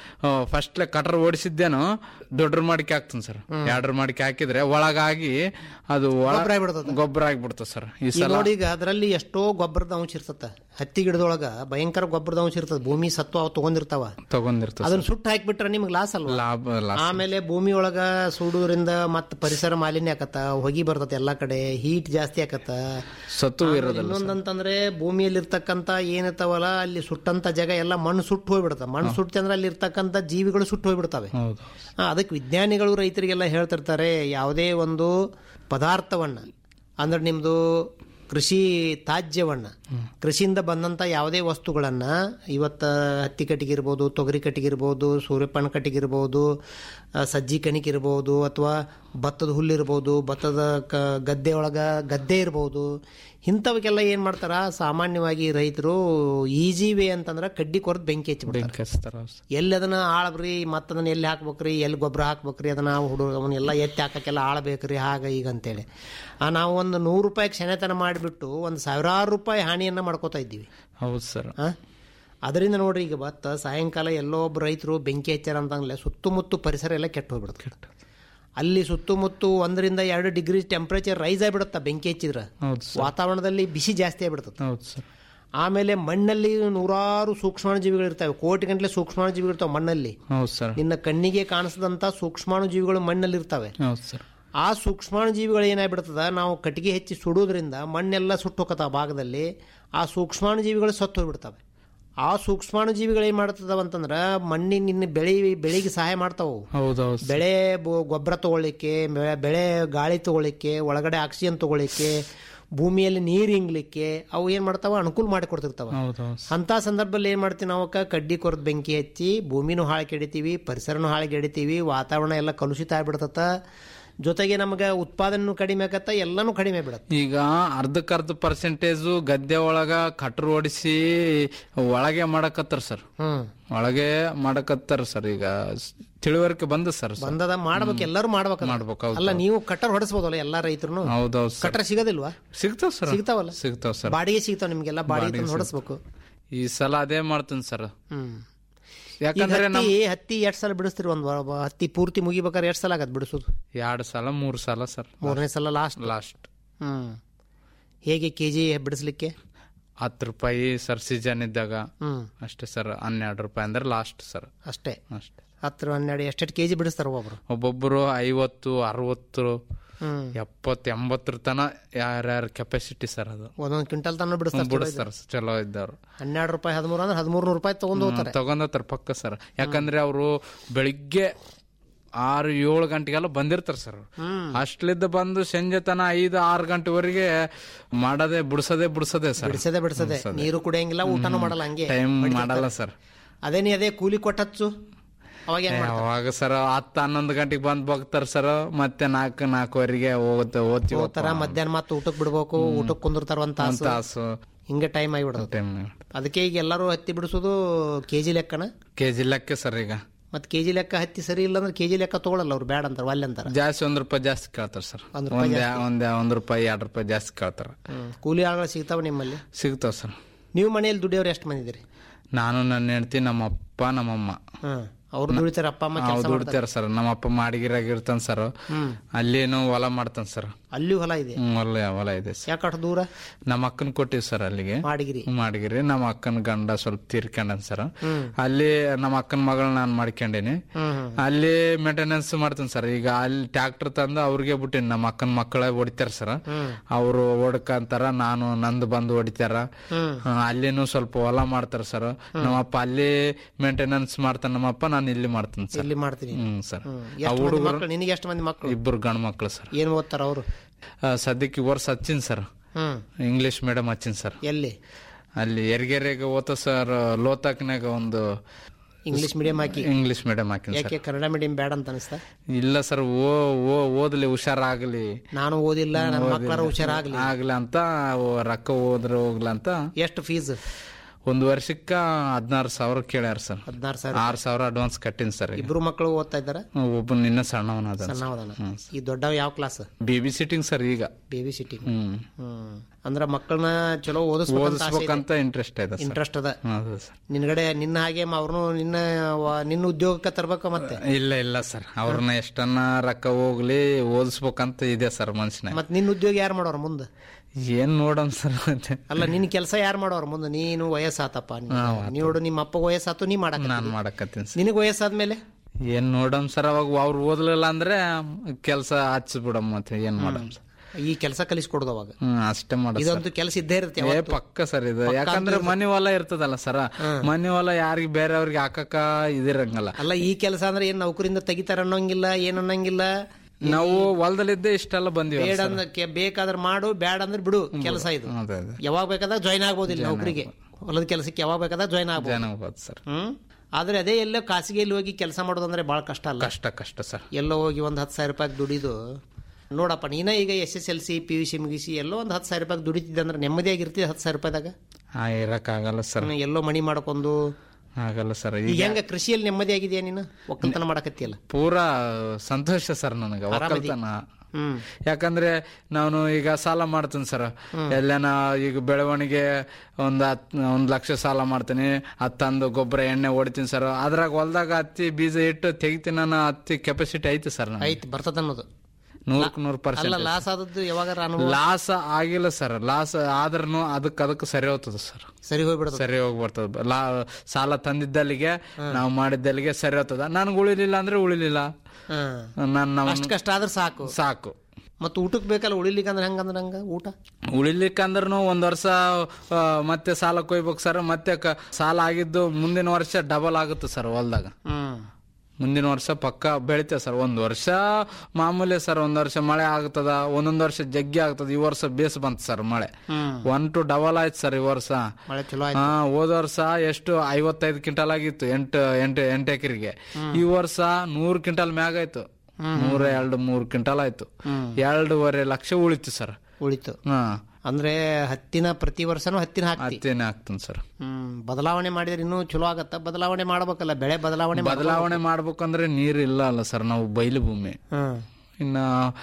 ಫಸ್ಟ್ ಕಟರ್ ಓಡಿಸಿದ್ದೇನು ದೊಡ್ಡ ಮಾಡಿಕೆ ಹಾಕ್ತೀನಿ ಸರ್ ಎರಡ್ರ ಮಾಡಿಕೆ ಹಾಕಿದ್ರೆ ಒಳಗಾಗಿ ಅದು ಒಳ ಗೊಬ್ಬರ ಆಗ್ಬಿಡ್ತದೆ. ಗೊಬ್ಬರ ಆಗ್ಬಿಡ್ತದೆ ಸರ್ ಈ ಈ ಸಲ ನೋಡಿ ಈಗ ಅದರಲ್ಲಿ ಎಷ್ಟೋ ಗೊಬ್ಬರದ ಅಂಶ ಇರ್ತತ್ತ ಹತ್ತಿ ಗಿಡದೊಳಗ ಭಯಂಕರ ಗೊಬ್ಬರದ ಅಂಶ ಇರ್ತದ ಭೂಮಿ ಸತ್ವ ಅವು ತಗೊಂಡಿರ್ತಾವ ತಗೊಂಡಿರ್ತದೆ ಅದನ್ನ ಸುಟ್ಟು ಹಾಕಿಬಿಟ್ರೆ ನಿಮ್ಗೆ ಲಾಸ್ ಅಲ್ವಾ ಲಾಭ ಲಾಸ್ ಆಮೇಲೆ ಭೂಮಿ ಒಳಗ ಸುಡುವುದರಿಂದ ಮತ್ತೆ ಪರಿಸರ ಮಾಲಿನ್ಯ ಆಕತ್ತ ಹೊಗಿ ಬರ್ತತೆ ಎಲ್ಲಾ ಕಡೆ ಹೀಟ್ ಜಾಸ್ತಿ ಆಕತ್ತ ಸತ್ತು ಆಮೇಲೆ ಇರೋದಲ್ಲ ಸರ್. ಇನ್ನೊಂದಂತಂದ್ರೆ ಭೂಮಿಯಲ್ಲಿ ಇರ್ತಕ್ಕಂತ ಏನಿರ್ತಾವಲ್ಲ ಅಲ್ಲಿ ಸುಟ್ಟಂತ ಜಾಗ ಎಲ್ಲ ಮಣ್ಣು ಸುಟ್ಟು ಹೋಗ್ಬಿಡ್ತಾವ ಮಣ್ಣು ಸುಟ್ಟು ಅಂದ್ರೆ ಅಲ್ಲಿ ಇರ್ತಕ್ಕಂತ ಜೀವಿಗಳು ಸುಟ್ಟು ಹೋಗ್ಬಿಡ್ತಾವೆ ಹೌದು ಆ, ಅದಕ್ಕೆ ವಿಜ್ಞಾನಿಗಳು ರೈತರಿಗೆಲ್ಲ ಹೇಳ್ತಿರ್ತಾರೆ ಯಾವುದೇ ಒಂದು ಪದಾರ್ಥವನ್ನ ಅಂದ್ರೆ ನಿಮ್ದು ಕೃಷಿ ತ್ಯಾಜ್ಯವನ್ನ ಕೃಷಿಯಿಂದ ಬಂದಂತ ಯಾವುದೇ ವಸ್ತುಗಳನ್ನ ಇವತ್ತ ಹತ್ತಿ ಕಟ್ಟಿಗೆ ಇರ್ಬೋದು ತೊಗರಿ ಕಟ್ಟಿಗೆ ಇರ್ಬೋದು ಸೂರ್ಯಪಾನ ಕಟ್ಟಿಗೆ ಇರ್ಬೋದು ಆ, ಸಜ್ಜಿ ಕಣಿಕೆ ಇರ್ಬೋದು ಅಥವಾ ಭತ್ತದ ಹುಲ್ಲು ಇರ್ಬೋದು ಭತ್ತದ ಕ ಗದ್ದೆ ಒಳಗ ಗದ್ದೆ ಇರ್ಬೋದು ಇಂಥವಕ್ಕೆಲ್ಲ ಏನು ಮಾಡ್ತಾರ ಸಾಮಾನ್ಯವಾಗಿ ರೈತರು ಈಜಿ ವೇ ಅಂತಂದ್ರೆ ಕಡ್ಡಿ ಕೊರದು ಬೆಂಕಿ ಹಚ್ಚಿಬಿಡ್ತಾರೆ ಬೆಂಕಿ ಹಚ್ತಾರ ಎಲ್ಲಿ ಅದನ್ನ ಆಳ್ಬ್ರಿ ಮತ್ತೆ ಅದನ್ನ ಎಲ್ಲಿ ಹಾಕ್ಬೇಕ್ರಿ ಎಲ್ಲಿ ಗೊಬ್ಬರ ಹಾಕ್ಬೇಕ್ರಿ ಅದನ್ನ ಹುಡುಗ ಅವನ್ನೆಲ್ಲ ಎತ್ತಿ ಹಾಕಕ್ಕೆಲ್ಲ ಆಳ್ಬೇಕ್ರಿ ಹಾಗ ಈಗ ಅಂತೇಳಿ ಆ ನಾವು ಒಂದು ನೂರು ರೂಪಾಯಿಗೆ ಸೆನೆತನ ಮಾಡಿಬಿಟ್ಟು ಒಂದು ಸಾವಿರಾರು ರೂಪಾಯಿ ಹಾನಿಯನ್ನ ಮಾಡ್ಕೋತಾ ಇದ್ದೀವಿ ಹೌದು ಸರ್ ಆ? ಅದರಿಂದ ನೋಡ್ರಿ ಈಗ ಭತ್ತ ಸಾಯಂಕಾಲ ಎಲ್ಲೋ ಒಬ್ಬ ರೈತರು ಬೆಂಕಿ ಹಚ್ಚಾರ ಅಂತಂದ್ರೆ ಸುತ್ತಮುತ್ತ ಪರಿಸರ ಎಲ್ಲ ಕೆಟ್ಟು ಹೋಗ್ಬಿಡುತ್ತೆ ಅಲ್ಲಿ ಸುತ್ತಮುತ್ತ ಒಂದರಿಂದ ಎರಡು ಡಿಗ್ರಿ ಟೆಂಪರೇಚರ್ ರೈಸ್ ಆಗಿಬಿಡುತ್ತೆ ಬೆಂಕಿ ಹಚ್ಚಿದ್ರೆ ಹೌದು ಸರ್ ವಾತಾವರಣದಲ್ಲಿ ಬಿಸಿ ಜಾಸ್ತಿ ಆಗಿಬಿಡ್ತದೆ ಹೌದು ಸರ್ ಆಮೇಲೆ ಮಣ್ಣಲ್ಲಿ ನೂರಾರು ಸೂಕ್ಷ್ಮಾಣುಜೀವಿಗಳು ಇರ್ತವೆ ಕೋಟಿ ಗಂಟಲೆ ಸೂಕ್ಷ್ಮಾಣುಜೀವಿಗಳು ಇರ್ತಾವೆ ಮಣ್ಣಲ್ಲಿ ಹೌದು ಸರ್ ನಿನ್ನ ಕಣ್ಣಿಗೆ ಕಾಣಿಸದಂತ ಸೂಕ್ಷ್ಮಾಣುಜೀವಿಗಳು ಮಣ್ಣಲ್ಲಿ ಇರ್ತವೆ ಹೌದು ಸರ್ ಆ ಸೂಕ್ಷ್ಮಾಣುಜೀವಿಗಳು ಏನಾಗ್ಬಿಡ್ತದ ನಾವು ಕಟ್ಟಿಗೆ ಹೆಚ್ಚಿ ಸುಡೋದ್ರಿಂದ ಮಣ್ಣೆಲ್ಲ ಸುಟ್ಟು ಹೋಗತ್ತ ಆ ಭಾಗದಲ್ಲಿ ಆ ಸೂಕ್ಷ್ಮಾಣುಜೀವಿಗಳು ಸತ್ತು ಹೋಗ್ಬಿಡ್ತವೆ ಆ ಸೂಕ್ಷ್ಮಾಣುಜೀವಿಗಳು ಏನ್ ಮಾಡ್ತದವ ಅಂತಂದ್ರ ಮಣ್ಣಿನ ನಿನ್ನ ಬೆಳೆ ಬೆಳೆಗೆ ಸಹಾಯ ಮಾಡ್ತಾವು ಹೌದೌದು ಬೆಳೆ ಬೊ- ಗೊಬ್ಬರ ತಗೊಳ್ಳಿಕ್ಕೆ ಬೆ- ಬೆಳೆ ಗಾಳಿ ತಗೊಳ್ಳಿಕ್ಕೆ ಒಳಗಡೆ ಆಕ್ಸಿಜನ್ ತಗೊಳ್ಳಿಕ್ಕೆ ಭೂಮಿಯಲ್ಲಿ ನೀರು ಇಂಗ್ಲಿಕ್ಕೆ ಅವು ಏನ್ ಮಾಡ್ತಾವ ಅನುಕೂಲ ಮಾಡಿ ಕೊಡ್ತಿರ್ತಾವ ಹೌದೌದು ಅಂತ ಸಂದರ್ಭದಲ್ಲಿ ಏನ್ ಮಾಡ್ತೀವಿ ನಾವು ಅವಕ್ಕ ಕಡ್ಡಿ ಕೊರದ್ ಬೆಂಕಿ ಹಚ್ಚಿ ಭೂಮಿನೂ ಹಾಳು ಕೆಡಿತೀವಿ ಪರಿಸರನೂ ಹಾಳು ಕೆಡಿತೀವಿ ವಾತಾವರಣ ಎಲ್ಲ ಕಲುಷಿತ ಆಗ್ಬಿಡ್ತತ ಜೊತೆಗೆ ನಮಗೆ ಉತ್ಪಾದನೆ ಕಡಿಮೆ ಆಗತ್ತ ಎಲ್ಲಾನು ಕಡಿಮೆ ಬಿಡತ್ತೆ ಈಗ ಅರ್ಧಕ್ಕರ್ಧ ಪರ್ಸೆಂಟೇಜು ಗದ್ದೆ ಒಳಗ ಕಟ್ರು ಓಡಿಸಿ ಒಳಗೆ ಮಾಡಕತ್ತಾರ ಸರ್ ಹ್ಮ್ ಒಳಗೆ ಮಾಡಕತ್ತಾರ ಸರ್ ಈಗ ಸ್- ತಿಳುವಳಿಕೆ ಬಂದ ಸರ್ ಸ- ಬಂದದ ಮಾಡ್ಬೇಕು ಎಲ್ಲರೂ ಮಾಡ್ಬೇಕು ಮಾಡ್ಬೇಕು, ಹೌದು. ಅಲ್ಲ ನೀವು ಕಟ್ಟರ್ ಹೊಡೆಸ್ಬೋದಲ್ಲ ಎಲ್ಲಾ ರೈತರು ಹೌದೌದು ಸರ್ ಕಟ್ಟರ್ ಸಿಗೋದಿಲ್ವಾ ಸಿಗ್ತಾವ ಸರ್ ಸಿಗ್ತಾವಲ್ಲ ಸಿಗ್ತಾವ ಸರ್ ಬಾಡಿಗೆ ಸಿಗ್ತಾವ ನಿಮ್ಗೆಲ್ಲ ಬಾಡಿಗೆ ತಂದು ಹೊಡೆಸ್ಬೇಕು ಈ ಸಲ ಅದೇ ಮಾಡ್ತೀನಿ ಸರ್ ಹ್ಮ್ ಯಾಕಂದ್ರೆ ಈಗ ಹತ್ತಿ ಹತ್ತಿ ಎರಡ್ ಸಲ ಬಿಡಿಸ್ತೀರಿ ಒಂದ್ ವ- ವ- ಹತ್ತಿ ಪೂರ್ತಿ ಮುಗಿಬೇಕಾದ್ರೆ ಎರಡ್ ಸಲ ಆಗತ್ ಬಿಡಿಸೋದು ಎರಡು ಸಲ ಮೂರು ಸಲ ಸರ್ ಮೂರನೇ ಸಲ ಲಾಸ್ಟ್ ಲಾಸ್ಟ್ ಹ್ಮ್ ಹೇಗೆ ಕೆಜಿ ಬಿಡಿಸ್ಲಿಕ್ಕೆ ಹತ್ತು ರೂಪಾಯಿ ಸರ್ ಸೀಸನ್ ಇದ್ದಾಗ ಹ್ಮ್ ಅಷ್ಟೇ ಸರ್ ಹನ್ನೆರಡು ರೂಪಾಯಿ ಅಂದ್ರೆ ಲಾಸ್ಟ್ ಸರ್ ಅಷ್ಟೇ ಅಷ್ಟೇ ಹತ್ತು ಹನ್ನೆರಡು ಎಷ್ಟೆಷ್ಟು ಕೆಜಿ ಬಿಡಿಸ್ತಾರ ಒಬ್ಬರು ಒಬ್ಬೊಬ್ಬರು ಐವತ್ತು ಅರವತ್ತು ಹ್ಮ್ ಎಪ್ಪತ್ತು ಎಂಬತ್ತರ ತನ ಯಾರ್ಯಾರ ಕೆಪಾಸಿಟಿ ಸರ್ ಅದು ಒಂದೊಂದು ಕ್ವಿಂಟಲ್ ತನಕ ಬಿಡಿಸ್ತಾರೆ ಚಲೋ ಬಿಡಿಸ್ತಾರ ಚಲೋ ಇದ್ದವ್ರು ಇದ್ರೆ. ಹನ್ನೆರಡು ರೂಪಾಯಿ ಹದಿಮೂರು ಅಂದ್ರೆ ಹದಿಮೂರು ನೂರು ರೂಪಾಯಿ ತಗೊಂಡು ಹೋಗ್ತಾರೆ ತಗೊಂಡತ್ತಾರ ಪಕ್ಕ ಸರ್ ಯಾಕಂದ್ರೆ ಅವರು ಬೆಳಿಗ್ಗೆ ಆರು ಏಳು ಗಂಟೆಗೆಲ್ಲ ಬಂದಿರ್ತಾರೆ ಸರ್ ಅಷ್ಟ್ಲಿದ್ದ ಬಂದು ಸಂಜೆ ತನ ಐದು ಆರು ಗಂಟೆವರೆಗೆ ಮಾಡದೆ ಬಿಡ್ಸದೆ ಬಿಡ್ಸದೆ ಸರ್ ಬಿಡಿಸದೆ ಬಿಡಿಸದೆ ನೀರು ಕುಡಿಯಂಗಿಲ್ಲ ಊಟನೂ ಮಾಡಲ್ಲ ಹಂಗೆ ಟೈಮ್ ಮಾಡಲ್ಲ ಸರ್ ಅದೇ ನೀ ಅದೇ ಕೂಲಿ ಕೊಟ್ಟಚ್ಚು ಅವಾಗ ಹೆಂಗ್ ಮಾಡ್ತಾರೆ? ಅವಾಗ ಸರ್ ಹತ್ತು ಹನ್ನೊಂದು ಗಂಟೆಗೆ ಬಂದ್ ಹೋಗ್ತಾರ ಸರ್ ಮತ್ತೆ ನಾಲ್ಕು ನಾಲ್ಕುವರೆಗೆ ಹೋಗುತ್ತೆ ಓದ್ತೀವಿ ಹೋಗ್ತಾರ ಮಧ್ಯಾಹ್ನ ಮತ್ತೆ ಊಟಕ್ಕೆ ಬಿಡ್ಬೇಕು ಊಟಕ್ಕೆ ಕುಂದಿರ್ತಾರ ಒಂದ್ ಒಂದ್ ತಾಸು ತಾಸು ಹಿಂಗೆ ಟೈಮ್ ಆಗಿಬಿಡೋದು ಟೈಮ್ ಅದಕ್ಕೆ ಈಗ ಎಲ್ಲರೂ ಹತ್ತಿ ಬಿಡಿಸೋದು ಕೆಜಿ ಲೆಕ್ಕನ ಕೆಜಿ ಲೆಕ್ಕ ಸರ್ ಈಗ ಮತ್ತೆ ಕೆಜಿ ಲೆಕ್ಕ ಹತ್ತಿ ಸರಿ ಇಲ್ಲ ಅಂದ್ರೆ ಕೆಜಿ ಲೆಕ್ಕ ತಗೊಳಲ್ಲ ಅವ್ರು ಬ್ಯಾಡ ಅಂತಾರ ಅಲ್ಲಿ ಅಂತಾರ ಜಾಸ್ತಿ ಒಂದ್ ರೂಪಾಯಿ ಜಾಸ್ತಿ ಕೇಳ್ತಾರ ಸರ್ ಒಂದ್ ರೂಪಾಯಿ ಒಂದ್ ಒಂದ್ ಒಂದ್ ರೂಪಾಯಿ ಎರಡ್ ರೂಪಾಯಿ ಜಾಸ್ತಿ ಕೇಳ್ತಾರ ಹ್ಮ್. ಕೂಲಿ ಆಳುಗಳು ಸಿಗ್ತಾವ ನಿಮ್ಮಲ್ಲಿ ಸಿಗ್ತಾವ ಸರ್ ನೀವು ಮನೆಯಲ್ಲಿ ದುಡಿಯೋರು ಎಷ್ಟು ಮಂದಿ ಇದೀರಿ ನಾನು ನನ್ನ ಹೆಂಡತಿ ನಮ್ಮ ಅಪ್ಪ ನಮ್ಮಮ್ಮ ಹ್ಮ್ ಅವ್ರು ದುಡಿತಾರ ಅಪ್ಪ ಅಮ್ಮ ಕೆಲಸ ದುಡಿತಾರ ಸರ್ ನಮ್ಮ ಅಪ್ಪ ಮಾಡಿಗಿರಾಗ ಇರ್ತಾನ ಸರ್ ಹ್ಮ್. ಅಲ್ಲೇನು ಹೊಲ ಮಾಡ್ತಾನ ಸರ್ ಅಲ್ಲಿ ಹೊಲ ಇದೆ ಹ್ಮ್, ಹೊಲ ಹೊಲ ಇದೆ ಸರ್ ಯಾಕಟ್ ದೂರ ನಮ್ಮ ಅಕ್ಕನ್ ಕೊಟ್ಟಿವಿ ಸರ್ ಅಲ್ಲಿಗೆ ಮಾಡಿಗಿರಿ ಮಾಡಿಗಿರಿ ನಮ್ಮ ಅಕ್ಕನ ಗಂಡ ಸ್ವಲ್ಪ ತೀರ್ಕೊಂಡನ್ ಸರ್ ಹ್ಮ್. ಅಲ್ಲಿ ನಮ್ಮ ಅಕ್ಕನ ಮಗಳನ್ನ ನಾನು ಮಾಡ್ಕೊಂಡೇನಿ ಹ್ಮ್ ಹ್ಮ್. ಅಲ್ಲಿ ಮೇಂಟೆನೆನ್ಸ್ ಮಾಡ್ತೀನಿ ಸರ್ ಈಗ ಅಲ್ಲಿ ಟ್ರ್ಯಾಕ್ಟರ್ ತಂದು ಅವ್ರಿಗೆ ಬಿಟ್ಟಿನಿ ನಮ್ಮ ಅಕ್ಕನ ಮಕ್ಕಳೇ ಹೊಡಿತಾರ ಸರ್ ಹ್ಮ್. ಅವರು ಹೊಡ್ಕಂತಾರ ನಾನು ನಂದು ಬಂದು ಹೊಡಿತಾರ ಹ್ಮ್. ಹಾ, ಅಲ್ಲಿನೂ ಸ್ವಲ್ಪ ಹೊಲ ಮಾಡ್ತಾರ ಸರ್ ನಮ್ಮಪ್ಪ ಅಲ್ಲಿ ಮೇಂಟೆನೆನ್ಸ್ ಮಾಡ್ತಾನ ನಮ್ಮಪ್ಪ ನಾನು ಇಲ್ಲಿ ಮಾಡ್ತೀನಿ ಸರ್ ಇಲ್ಲಿ ಮಾಡ್ತೀನಿ ಹ್ಮ್ ಸರ್ ಹ್ಮ್. ಆ ಎಷ್ಟು ಮಂದಿ ಹುಡುಗರು ಮಕ್ಳು ನಿನಗೆ ಎಷ್ಟು ಮಂದಿ ಮಕ್ಕಳು ಇಬ್ಬರು ಗಂಡು ಮಕ್ಳು ಸರ್ ಏನ್ ಓದ್ತಾರ ಅವರು ಆ, ಸದ್ಯಕ್ಕೆ ಈ ವರ್ಷ ಹಚ್ಚಿನ್ ಸರ್ ಹ್ಮ್ ಇಂಗ್ಲಿಷ್ ಮೀಡಿಯಂ ಹಚ್ಚಿನ್ ಸರ್ ಎಲ್ಲಿ ಅಲ್ಲಿ ಎರ್ಗೆರೆಗೆ ಓದ್ತ ಸರ್ ಲೋತಾಕ್ನಾಗ ಒಂದು ಇಂಗ್ಲಿಷ್ ಮೀಡಿಯಂ ಹಾಕಿ ಇಂಗ್ಲಿಷ್ ಮೀಡಿಯಂ ಹಾಕಿನ್ ಸರ್ ಯಾಕೆ ಕನ್ನಡ ಮೀಡಿಯಂ ಬೇಡ ಅಂತ ಅನಿಸ್ತಾ ಇಲ್ಲ ಸರ್ ಓ ಓ ಓದ್ಲಿ ಹುಷಾರಾಗ್ಲಿ ನಾನು ಓದಿಲ್ಲ ನನ್ನ ಮಕ್ಕಳಾರ ಹುಷಾರಾಗ್ಲಿ ಆಗ್ಲಿ ಅಂತ ಓ, ರೊಕ್ಕ ಹೋದ್ರೆ ಹೋಗ್ಲ ಅಂತ ಎಷ್ಟು ಫೀಸ್ ಒಂದು ವರ್ಷಕ್ಕ ಹದಿನಾರು ಸಾವಿರ ಕೇಳ್ಯಾರ ಸರ್ ಹದಿನಾರು ಸಾವಿರ ಆರ್ ಸಾವಿರ ಅಡ್ವಾನ್ಸ್ ಕಟ್ಟಿನ್ ಸರ್ ಇಬ್ರು ಮಕ್ಕಳು ಓದ್ತಾ ಇದ್ದಾರ ಒಬ್ಬನ ಇನ್ನ ಸಣ್ಣವನಾದ ಸಣ್ಣವದಾನ ಈ ದೊಡ್ಡವ ಯಾವ ಕ್ಲಾಸ್ ಬೇಬಿ ಸಿಟ್ಟಿಂಗ್ ಸರ್ ಈಗ ಬೇಬಿ ಸಿಟಿಂಗ್ ಹ್ಮ್ ಹ್ಮ್ ಅಂದ್ರ ಮಕ್ಕಳನ್ನ ಚಲೋ ಓದಿಸ್ಬೇಕಂತ ಆಸೆ ಇದೆ. ಓದಿಸ್ಬೇಕಂತ ಇಂಟ್ರೆಸ್ಟ್ ಇದೆ ಸರ್ ಇಂಟ್ರೆಸ್ಟ್ ಅದ ಹೌದು ಸರ್ ನಿನ್ಗಡೆ ನಿನ್ನ ಹಾಗೆ ಅವ್ರನ್ನು ನಿನ್ನ ವ- ನಿನ್ನ ಉದ್ಯೋಗಕ್ಕೆ ತರ್ಬೇಕ ಮತ್ತೆ ಇಲ್ಲ ಇಲ್ಲ ಸರ್ ಅವ್ರನ್ನ ಎಷ್ಟನ್ನ ರೊಕ್ಕ ಹೋಗ್ಲಿ ಓದಿಸ್ಬೇಕಂತ ಇದೆ ಸರ್ ಮನ್ಸಿನಾಗ ಮತ್ ನಿನ್ನ ಉದ್ಯೋಗ ಯಾರು ಮಾಡೋರು ಮುಂದೆ ಏನ್ ನೋಡಮ್ ಸರ್ ಮತ್ತೆ ಅಲ್ಲ ನಿನ್ ಕೆಲಸ ಯಾರು ಮಾಡೋರು ಮುಂದೆ ನೀನು ವಯಸ್ಸಾತಪ್ಪ ನೀ ನೋಡು ನಿಮ್ಮ ಅಪ್ಪ ವಯಸ್ಸಾತು ನೀ ಮಾಡಕ ನಾನ್ ಮಾಡಕತ್ತೀನಿ ಸರ್ ನಿನಗ್ ವಯಸ್ಸಾದ್ಮೇಲೆ ಏನ್ ನೋಡಮ್ ಸರ್ ಅವಾಗ ಅವ್ರು ಓದ್ಲಿಲ್ಲ ಅಂದ್ರೆ ಕೆಲ್ಸ ಹಚ್ಬಿಡಮ್ ಮತ್ತೆ ಏನ್ ಮಾಡಮ್ ಸರ್ ಈ ಕೆಲಸ ಕಲಿಸ್ಕೊಡುದು ಅವಾಗ ಹ್ಮ್ ಅಷ್ಟೇ ಮಾಡ ಇದಂತೂ ಕೆಲಸ ಇದ್ದೇ ಇರುತ್ತೆ ಏ ಯಾವತ್ತೂ. ಪಕ್ಕ ಸರ್ ಇದು ಯಾಕಂದ್ರೆ ಮನೆ ಹೊಲ ಇರ್ತದಲ್ಲ ಸರ್ ಮನೆ ಹೊಲ ಯಾರಿಗ ಬೇರೆಯವ್ರಿಗೆ ಹಾಕಕ್ಕ ಇದಿರಂಗಲ್ಲ ಅಲ್ಲ ಈ ಕೆಲಸ ಅಂದ್ರೆ ಏನ್ ನೌಕರಿಂದ ತೆಗಿತಾರ ಅನ್ನೋಂಗಿಲ್ಲ ಏನ್ ಅನ್ನಂಗಿಲ್ಲ ನಾವು ಹೊಲದಲ್ಲಿದ್ದೆ ಇಷ್ಟೆಲ್ಲ ಬಂದಿವಿ ಬೇಡ ಅಂದ್ರೆ ಕೆ- ಬೇಕಾದ್ರೆ ಮಾಡು ಬೇಡ ಅಂದ್ರೆ ಬಿಡು ಕೆಲಸ ಇದು ಅದೇ ಅದೇ ಯಾವಾಗ ಬೇಕಾದಾಗ ಜಾಯ್ನ್ ಆಗ್ಬೋದಿಲ್ಲ ನೌಕರಿಗೆ ಹೊಲದ ಕೆಲಸಕ್ಕೆ ಯಾವಾಗ ಬೇಕಾದಾಗ ಜಾಯ್ನ್ ಆಗ್ಬೋದು ಜನ ಹೋದ್ ಸರ್ ಹ್ಮ್ ಆದ್ರೆ ಅದೇ ಎಲ್ಲೋ ಖಾಸಗಿಯಲ್ಲಿ ಹೋಗಿ ಕೆಲಸ ಮಾಡೋದಂದ್ರೆ ಬಹಳ ಕಷ್ಟ ಅಲ್ಲ ಕಷ್ಟ ಕಷ್ಟ ಸರ್ ಎಲ್ಲೋ ಹೋಗಿ ಒಂದ್ ಹತ್ತು ಸಾವಿರ ರೂಪಾಯಿ ದುಡಿದು ನೋಡಪ್ಪ ನೀನ ಈಗ S S L C P U C ಮುಗಿಸಿ ಎಲ್ಲೋ ಒಂದು ಹತ್ತು ಸಾವಿರ ರೂಪಾಯಿ ದುಡಿತಿದ್ದೆ ಅಂದ್ರೆ ನೆಮ್ಮದಿಯಾಗಿರ್ತಿದ್ದೆ ಹತ್ತು ಸಾವಿರ ರೂಪಾಯಿದಾಗ ಆ ಇರಕ್ ಆಗಲ್ಲ ಸರ್ ಹ್ಮ್, ಎಲ್ಲೋ ಮಣಿ ಮಾಡ್ಕೊಂಡು ಆಗಲ್ಲ ಸರ್ ಈಗ ಈಗ ಹೆಂಗ ಕೃಷಿಯಲ್ಲಿ ನೆಮ್ಮದಿಯಾಗಿದೆಯಾ ನೀನು ಒಕ್ಕಲ್ತನ ಮಾಡಕತ್ತಿಯಲ್ಲ ಪೂರಾ ಸಂತೋಷ ಸರ್ ನನಗೆ ಆರಾಮದಿ? ಒಕ್ಕಲ್ತನ ಹ್ಮ್ ಯಾಕಂದ್ರೆ ನಾನು ಈಗ ಸಾಲ ಮಾಡ್ತೀನಿ ಸರ್ ಎಲ್ಲನ ಈಗ ಬೆಳವಣಿಗೆ ಒಂದ್ ಹತ್ ಒಂದ್ ಲಕ್ಷ ಸಾಲ ಮಾಡ್ತೀನಿ ಅದ್ ತಂದು ಗೊಬ್ಬರ ಎಣ್ಣೆ ಹೊಡಿತೀನಿ ಸರ್ ಅದ್ರಾಗ ಹೊಲ್ದಾಗ ಹತ್ತಿ ಬೀಜ ಇಟ್ಟು ತೆಗಿತೀನಿ ಅನ್ನೋ ಹತ್ತಿ ಕೆಪಾಸಿಟಿ ಐತಿ ಸರ್ ಐತಿ ಬರ್ತದ ಅನ್ನೋದು ನೂರಕ್ ನೂರ್ ಅಲ್ಲ ಪರ್ಸೆಂಟ್ ಲಾಸ್ ಆದದ್ದು ಯಾವಾಗ ಅನುಭವ ಲಾಸ್ ಆಗಿಲ್ಲ ಸರ್ ಲಾಸ್ ಆದ್ರೂ ಅದಕ್ಕೆ ಅದಕ್ಕೆ ಸರಿ ಹೋಗ್ತದ ಸರ್ ಸರಿ ಹೋಗ್ಬಿಡ್ತದ ಸರಿ ಹೋಗಿ ಬರ್ತದ ಲಾ ಸಾಲ ತಂದಿದ್ದಲ್ಲಿಗೆ ನಾವು ಮಾಡಿದ್ದಲ್ಲಿಗೆ ಸರಿ ಹೋಗ್ತದ ನನ್ಗೆ ಉಳಿಲಿಲ್ಲ ಅಂದ್ರೆ ಉಳಿಲಿಲ್ಲ ಹ್ಮ್ ನಾನು ಅಷ್ಟ್ ಕಷ್ಟ ಆದ್ರೆ ಸಾಕು ಸಾಕು ಮತ್ತ ಊಟಕ್ಕೆ ಬೇಕಲ್ಲ ಉಳಿಲಿಕ್ಕೆ ಅಂದ್ರೆ ಹೆಂಗಂದ್ರೆ ಹಂಗ ಊಟ ಉಳಿಲಿಕ್ಕಂದ್ರೂ ಒಂದ್ ವರ್ಷ ಆ, ಮತ್ತೆ ಸಾಲ ಕೊಯ್ಬೇಕು ಸರ್ ಮತ್ತೆ ಕ- ಸಾಲ ಆಗಿದ್ದು ಮುಂದಿನ ವರ್ಷ ಡಬಲ್ ಆಗುತ್ತೆ ಸರ್ ಹೊಲ್ದಾಗ ಹ್ಮ್ ಮುಂದಿನ ವರ್ಷ ಪಕ್ಕ ಬೆಳಿತೇವೆ ಸರ್ ಒಂದ್ ವರ್ಷ ಮಾಮೂಲಿ ಸರ್ ಒಂದ್ ವರ್ಷ ಮಳೆ ಆಗ್ತದ ಒಂದೊಂದ್ ವರ್ಷ ಜಗ್ಗಿ ಆಗ್ತದ ಈ ವರ್ಷ ಬೇಸ್ ಬಂತು ಸರ್ ಮಳೆ ಹ್ಮ್ ಒನ್ ಟು ಡಬಲ್ ಆಯ್ತು ಸರ್ ಈ ವರ್ಷ ಮಳೆ ಚಲೋ ಆಯ್ತು ಹಾ ಹೋದ ವರ್ಷ ಎಷ್ಟು ಐವತ್ತೈದು ಕ್ವಿಂಟಲ್ ಆಗಿತ್ತು ಎಂಟು ಎಂಟು ಎಂಟು ಎಕರೆಗೆ ಈ ವರ್ಷ ನೂರು ಕ್ವಿಂಟಲ್ ಮ್ಯಾಗ ಆಯ್ತು ನೂರ ಎರಡು ಮೂರು ಕ್ವಿಂಟಲ್ ಆಯ್ತು ಎರಡೂವರೆ ಲಕ್ಷ ಉಳಿತು ಸರ್ ಉಳಿತು ಹಾ ಅಂದ್ರೆ ಹತ್ತಿನ ಪ್ರತಿ ವರ್ಷನೂ ಹತ್ತಿನ ಹಾಕ್ತಿ ಹತ್ತೇನೆ ಆಗ್ತೀನಿ ಸರ್ ಹ್ಮ್ ಬದಲಾವಣೆ ಮಾಡಿದ್ರೆ ಇನ್ನೂ ಚಲೋ ಆಗತ್ತ ಬದಲಾವಣೆ ಮಾಡ್ಬೇಕಲ್ಲ ಬೆಳೆ ಬದಲಾವಣೆ ಮಾಡ್ಬೇಕು. ಬದಲಾವಣೆ ಮಾಡ್ಬೇಕಂದ್ರೆ ನೀರು ಇಲ್ಲ ಅಲ್ಲ ಸರ್ ನಾವು ಬಯಲು ಭೂಮಿ ಹ್ಮ್ ಇನ್ನ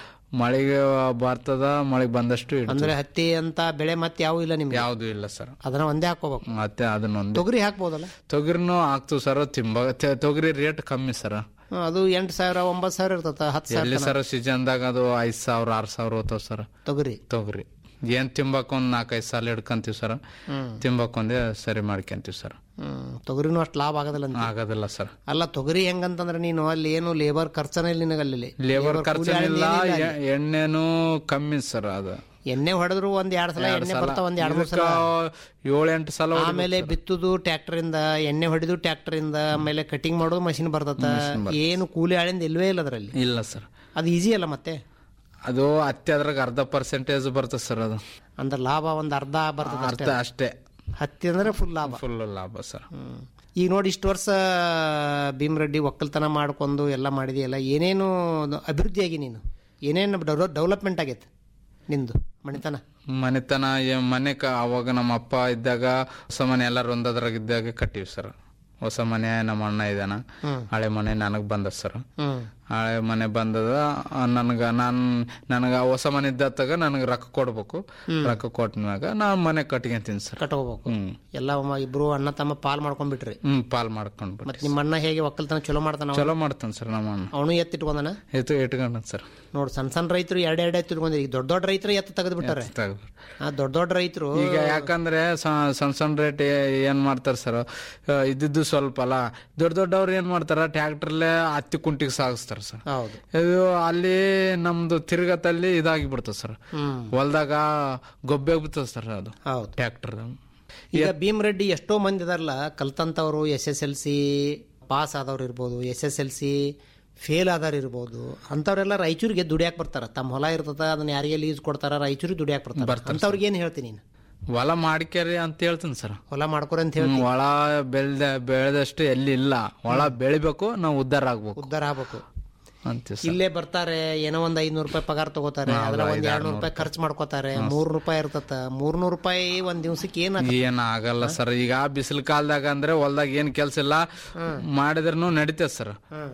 ಮಳೆಗೆ ಬರ್ತದ ಮಳೆಗೆ ಬಂದಷ್ಟು ಇಡ್ತೀವಿ. ಅಂದ್ರೆ ಹತ್ತಿ ಅಂತ ಬೆಳೆ ಮತ್ತೆ ಯಾವ ಇಲ್ಲ ನಿಮ್ಗೆ ಯಾವ್ದು ಇಲ್ಲ ಸರ್ ಅದನ್ನ ಒಂದೇ ಹಾಕೋಬೇಕು ಮತ್ತೆ ಅದನ್ನೊಂದು ತೊಗರಿ ಹಾಕ್ಬೋದಲ್ಲ ತೊಗರಿನೂ ಆಗ್ತು ಸರ್ ತಿಂಬ ತೆ- ತೊಗರಿ ರೇಟ್ ಕಮ್ಮಿ ಸರ್ ಹ್ಮ್, ಅದು ಎಂಟು ಸಾವಿರ ಒಂಬತ್ತು ಸಾವಿರ ಇರ್ತದ ಹತ್ತು ಎಲ್ಲಿ ಸಾವಿರ ಸರ್ ಸೀಸನ್ದಾಗ ಅದು ಐದ್ ಸಾವಿರ ಆರ್ ಸಾವಿರ ಹೋತಾವ ಸರ್ ತೊಗರಿ ತೊಗರಿ ಏನ್ ತಿಂಬಾಕ ಒಂದ್ ನಾಲ್ಕೈದು ಸಾಲ ಹಿಡ್ಕಂತೀವಿ ಸರ್ ಹ್ಮ್ ತಿಂಬಾಕ ಒಂದೇ ಸರಿ ಮಾಡ್ಕೊಂತೀವಿ ಸರ್ ಹ್ಮ್ ತೊಗರಿನೂ ಅಷ್ಟು ಲಾಭ ಆಗೋದಿಲ್ಲ ಅಂತ ಆಗೋದಿಲ್ಲ ಸರ್ ಅಲ್ಲ ತೊಗರಿ ಹೆಂಗಂತಂದ್ರೆ ನೀನು ಅಲ್ಲಿ ಏನು ಲೇಬರ್ ಖರ್ಚನ ಇಲ್ಲ ನಿನಗೆ ಅಲ್ಲಿ ಲೇಬರ್ ಕೂಲಿ ಖರ್ಚೇನಿಲ್ಲ ಆಳಿಂದ ಏನಿಲ್ಲ ಅಲ್ಲಿ. ಎ- ಎಣ್ಣೆನೂ ಕಮ್ಮಿ ಸರ್ ಅದು ಎಣ್ಣೆ ಹೊಡೆದ್ರು ಒಂದ್ ಎರಡ್ ಸಲ ಎರಡ್ ಎಣ್ಣೆ ಸಲ. ಬರ್ತಾವ ಒಂದ್ ಎರಡ್ ಮೂರ್ ಇದಕ್ಕ ಸಲ ಏಳು ಎಂಟು ಸಲ ಹೊಡಿಬೇಕು ಆಮೇಲೆ ಸರ್. ಬಿತ್ತುದು ಟ್ರ್ಯಾಕ್ಟರ್ ಇಂದ ಎಣ್ಣೆ ಹೊಡೆದು ಟ್ರ್ಯಾಕ್ಟರ್ ಇಂದ ಆಮೇಲೆ ಕಟಿಂಗ್ ಮಾಡೋದು ಮಷಿನ್ ಬರ್ತದ ಏನು ಕೂಲಿ ಆಳಿಂದ ಇಲ್ವೇ ಇಲ್ಲ ಅದರಲ್ಲಿ ಇಲ್ಲ ಸರ್ ಅದು ಈಸಿ ಅಲ್ಲ ಮತ್ತೆ ಅದು ಹತ್ತಿ ಅದ್ರಾಗ ಅರ್ಧ ಪರ್ಸೆಂಟೇಜ್ ಬರ್ತದೆ ಸರ್ ಅದು ಅಂದ್ರೆ ಲಾಭ ಒಂದ್ ಅರ್ಧ ಬರ್ತದ ಅರ್ಧ ಅಷ್ಟೇ ಹತ್ತಿ ಅಂದ್ರೆ ಫುಲ್ ಲಾಭ ಫುಲ್ ಲಾಭ ಸರ್ ಹ್ಮ್. ಈಗ ನೋಡಿ ಇಷ್ಟು ವರ್ಷ ಭೀಮರೆಡ್ಡಿ ಒಕ್ಕಲ್ತನ ಮಾಡ್ಕೊಂಡು ಎಲ್ಲ ಮಾಡಿದೆಯಲ್ಲ ಏನೇನು ಅಭಿವೃದ್ಧಿಯಾಗಿ ನೀನು ಏನೇನು ಡೆವಲಪ್ಮೆಂಟ್ ಆಗೈತೆ ನಿಂದು ಮಣಿತನ ಮನೆತನ ಏ- ಮನೆ ಕ ಅವಾಗ ನಮ್ಮ ಅಪ್ಪ ಇದ್ದಾಗ ಹೊಸ ಮನೆ ಎಲ್ಲಾರು ಒಂದದ್ರಾಗ ಇದ್ದಾಗ ಕಟ್ಟಿವಿ ಸರ್ ಹೊಸ ಮನೆ ನಮ್ಮ ಅಣ್ಣ ಇದಾನ ಹ್ಮ್. ಹಳೆ ಮನೆ ನನಗ್ ಬಂದ ಸರ್ ಹ್ಮ್ ಹಳೆ ಮನೆ ಬಂದದ ನನಗ ನಾನ್ ನನಗ ಹೊಸ ಮನೆ ಇದ್ದತ್ತಾಗ ನನಗೆ ರೊಕ್ಕ ಕೊಡ್ಬೇಕು ರೊಕ್ಕ ಕೊಟ್ಟನಾಗ ನಾ ಮನೆ ಕಟ್ಕೊಂತೀನಿ ಸರ್ ಕಟ್ಕೋಬೇಕು ಹ್ಮ್ ಎಲ್ಲ ಒಮ್ಮ ಇಬ್ರು ಅಣ್ಣ ತಮ್ಮ ಪಾಲ್ ಮಾಡ್ಕೊಂಡ್ಬಿಟ್ರಿ ಹ್ಮ್ ಪಾಲ್ ಮಾಡ್ಕೊಂಡ್ ಮತ್ ನಿಮ್ಮ ಅಣ್ಣ ಹೇಗೆ ಒಕ್ಕಲ್ತನ ಚಲೋ ಮಾಡ್ತಾನ ಚಲೋ ಮಾಡ್ತಾನೆ ಸರ್ ನಮ್ಮ ಅಣ್ಣ ಅವನು ಎತ್ತಿಟ್ಕೊಂಡನ ಎತ್ತು ಇಟ್ಕೊಂಡ ಸರ್ ನೋಡ್ ಸಣ್ಣ ಸಣ್ಣ ರೈತರು ಎರಡ್ ಎರಡ್ ಎತ್ತು ಇಟ್ಕೊಂಡ್ರಿ ಈಗ ದೊಡ್ಡ ದೊಡ್ಡ ರೈತರು ಎತ್ತು ತೆಗೆದು ಬಿಟ್ಟಾರೆ ಆ ದೊಡ್ಡ ದೊಡ್ಡ ರೈತರು ಈಗ ಯಾಕಂದ್ರೆ ಸ- ಸಣ್ಣ ಸಣ್ಣ ರೇಟ್ ಏನ್ ಮಾಡ್ತಾರ ಸರ್ ಇದ್ದಿದ್ದು ಸ್ವಲ್ಪ ಅಲ್ಲ ದೊಡ್ಡ ದೊಡ್ಡವ್ರು ಏನ್ ಮಾಡ್ತಾರ ಟ್ರ್ಯಾಕ್ಟರ್ಲೆ ಹತ್ತಿ ಕುಂಟಿಗೆ ಸಾಗಿಸ್ತಾರ ಸರ್ ಹೌದು ಇದು ಅಲ್ಲಿ ನಮ್ದು ತಿರುಗತ್ತಲ್ಲಿ ಇದಾಗಿ ಬಿಡ್ತದೆ ಸರ್ ಹ್ಮ್ ಹೊಲ್ದಾಗ ಗೊಬ್ಬೆ ಬಿಡ್ತದೆ ಸರ್ ಅದು ಹೌದು ಟ್ರ್ಯಾಕ್ಟರ್ ಈಗ ಭೀಮ್ ರೆಡ್ಡಿ ಎಷ್ಟೋ ಮಂದಿ ಇದಾರಲ್ಲ ಕಲ್ತಂತವ್ರು S S L C pass ಆದವ್ರು ಇರ್ಬೋದು S S L C fail ಆದವ್ರು ಇರ್ಬೋದು ಅಂಥವ್ರೆಲ್ಲ ರಾಯಚೂರಿಗೆ ದುಡಿಯಾಕ್ ಬರ್ತಾರ ತಮ್ಮ ಹೊಲ ಇರ್ತದ ಅದನ್ನ ಯಾರಿಗೆ ಲೀಸ್ ಕೊಡ್ತಾರ ರಾಯಚೂರಿಗೆ ದುಡಿಯಾಕ್ ಬರ್ತಾರ ಅಂಥವ್ರಿಗೆ ಏನು ಹೇಳ್ತೀನಿ ನೀನು ಹೊಲ ಮಾಡ್ಕ್ಯಾರಿ ಅಂತ ಹೇಳ್ತೀನಿ ಸರ್ ಹೊಲ ಮಾಡ್ಕೊರಿ ಅಂತ ಹೇಳಿ ಹೊಳ ಬೆಳ್ದ ಬೆಳೆದಷ್ಟು ಎಲ್ಲಿ ಇಲ್ಲ ಹೊಳ ಬೆಳಿಬೇಕು ನಾವು ಉದ್ಧಾರ ಆಗ್ಬೇಕು ಉದ್ಧಾರ ಆಗ್ಬೇಕು ಅಂತೀವಿ ಸರ್ ಇಲ್ಲೇ ಬರ್ತಾರೆ ಏನೋ ಒಂದ್ ಐದ್ನೂರು ರೂಪಾಯಿ ಪಗಾರ ತಗೋತಾರೆ ಅದ್ರ ಒಂದ್ ಎರಡ್ ರೂಪಾಯಿ ಖರ್ಚು ಮಾಡ್ಕೋತಾರೆ ಮೂರ್ ರೂಪಾಯಿ ಇರ್ತತ ಮೂರ್ನೂರು ರೂಪಾಯಿ ಒಂದ್ ದಿವ್ಸಕ್ಕೆ ಏನ ಏನ್ ಆಗಲ್ಲ ಸರ್ ಈಗ ಬಿಸಿಲು ಕಾಲದಾಗ ಅಂದ್ರೆ ಹೊಲ್ದಾಗ ಏನ್ ಕೆಲ್ಸ ಇಲ್ಲ ಮಾಡಿದ್ರೂ ನಡೀತದೆ ಸರ್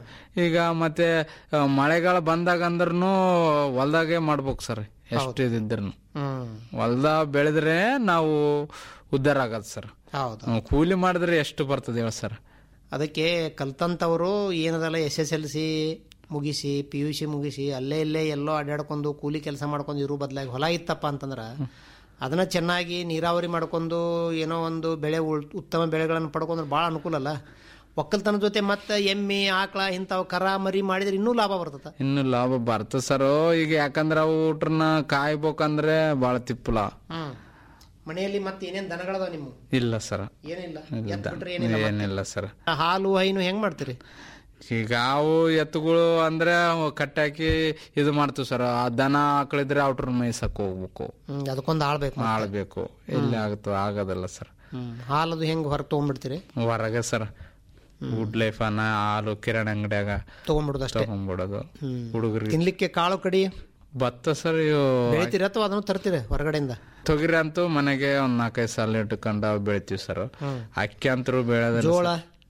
ಈಗ ಮತ್ತೆ ಆ, ಮಳೆಗಾಲ ಬಂದಾಗ ಅಂದ್ರೂ ಹೊಲ್ದಾಗೆ ಮಾಡ್ಬೇಕು ಸರ್ ಎಷ್ಟು ಇದಿದ್ರು ಹ್ಮ್ ಹೊಲ್ದಾಗ ಬೆಳೆದ್ರೆ ನಾವು ಉದ್ಧಾರ ಆಗದ್ ಸರ್ ಹೌದು ಹ್ಮ್, ಕೂಲಿ ಮಾಡಿದ್ರೆ ಎಷ್ಟು ಬರ್ತದೆ ಹೇಳ ಸರ್ ಅದಕ್ಕೆ ಕಲ್ತಂತವರು ಏನದಲ್ಲ ಎಸ್ ಎಸ್ ಎಲ್ ಸಿ ಮುಗಿಸಿ ಪಿ ಯು ಸಿ ಮುಗಿಸಿ ಅಲ್ಲೇ ಇಲ್ಲೇ ಎಲ್ಲೋ ಅಡ್ಡಾಡ್ಕೊಂಡು ಕೂಲಿ ಕೆಲಸ ಮಾಡ್ಕೊಂಡು ಇರೋ ಬದಲಾಗಿ ಹೊಲ ಇತ್ತಪ್ಪ ಅಂತಂದ್ರೆ ಅದನ್ನ ಚೆನ್ನಾಗಿ ನೀರಾವರಿ ಮಾಡ್ಕೊಂಡು ಏನೋ ಒಂದು ಬೆಳೆ ಉಳ್- ಉತ್ತಮ ಬೆಳೆಗಳನ್ನು ಪಡ್ಕೊಂಡ್ರೆ ಭಾಳ ಅನುಕೂಲ ಅಲ್ಲ ಒಕ್ಕಲ್ತನ ಜೊತೆ ಮತ್ತೆ ಎಮ್ಮೆ ಆಕಳ ಇಂಥವು ಕರ ಮರಿ ಮಾಡಿದ್ರೆ ಇನ್ನೂ ಲಾಭ ಬರ್ತದ ಇನ್ನು ಲಾಭ ಬರ್ತದೆ ಸರ್ ಈಗ ಯಾಕಂದ್ರೆ ಅವು ಊಟ್ರನ್ನ ಕಾಯ್ಬೇಕಂದ್ರೆ ಬಾಳ ತಿಪ್ಪಲ ಹ್ಮ್ ಮನೆಯಲ್ಲಿ ಮತ್ತೆ ಏನೇನ್ ದನಗಳದಾವ ನಿಮ್ಮ ಇಲ್ಲ ಸರ್ ಏನಿಲ್ಲ ಇಲ್ಲ ಎತ್ತು ಬಿಟ್ರೆ ಏನಿಲ್ಲ ಮತ್ತೆ? ಏನಿಲ್ಲ ಸರ್ ಹಾಲು ಹೈನು ಹೆಂಗ್ ಮಾಡ್ತೀರಿ ಈಗ ಅವು ಎತ್ತುಗಳು ಅಂದ್ರೆ ಅವು ಕಟ್ಟಾಕಿ ಇದು ಮಾಡ್ತೀವಿ ಸರ್ ಆ ದನ ಆಕಳಿದ್ರೆ ಔಟ್ರ ಮೇಯ್ಸಕ್ ಹೋಗ್ಬೇಕು ಹ್ಮ್ ಅದಕ್ಕೊಂದು ಆಳ್ಬೇಕು ಮತ್ತೆ. ಆಳ್ಬೇಕು ಎಲ್ಲಿ ಆಗುತ್ತೋ ಆಗೋದಲ್ಲ ಸರ್ ಹ್ಮ್ ಹಾಲದು ಹೆಂಗ್ ಹೊರಗೆ ತಗೊಂಡ್ಬಿಡ್ತೀರಿ ಹೊರಗೆ ಸರ್ ವುಡ್ ಲೈಫ್ ಅನ್ನ ಹಾಲು ಕಿರಾಣಿ ಅಂಗಡಿಯಾಗ ತಗೊಂಡ್ಬಿಡುದು ಅಷ್ಟೇ ತಗೊಂಡ್ಬಿಡೋದು ಹ್ಮ್. ಹುಡುಗರಿಗೆ ತಿನ್ಲಿಕ್ಕೆ ಕಾಳು ಕಡಿ ಭತ್ತ ಸರ್ ಇವು ಬೆಳಿತೀರ ಅಥವಾ ಅದನ್ನು ತರ್ತೀರ ಹೊರಗಡೆಯಿಂದ ತೊಗರಿ ಅಂತೂ ಮನೆಗೆ ಒಂದ್ ನಾಲ್ಕೈದು ಸಾಲ ಇಟ್ಕೊಂಡು ಅವು ಬೆಳಿತೀವಿ ಸರ್ ಹ್ಮ್. ಅಕ್ಕಿ ಅಂತರೂ ಬೆಳೆದ ಜೋಳ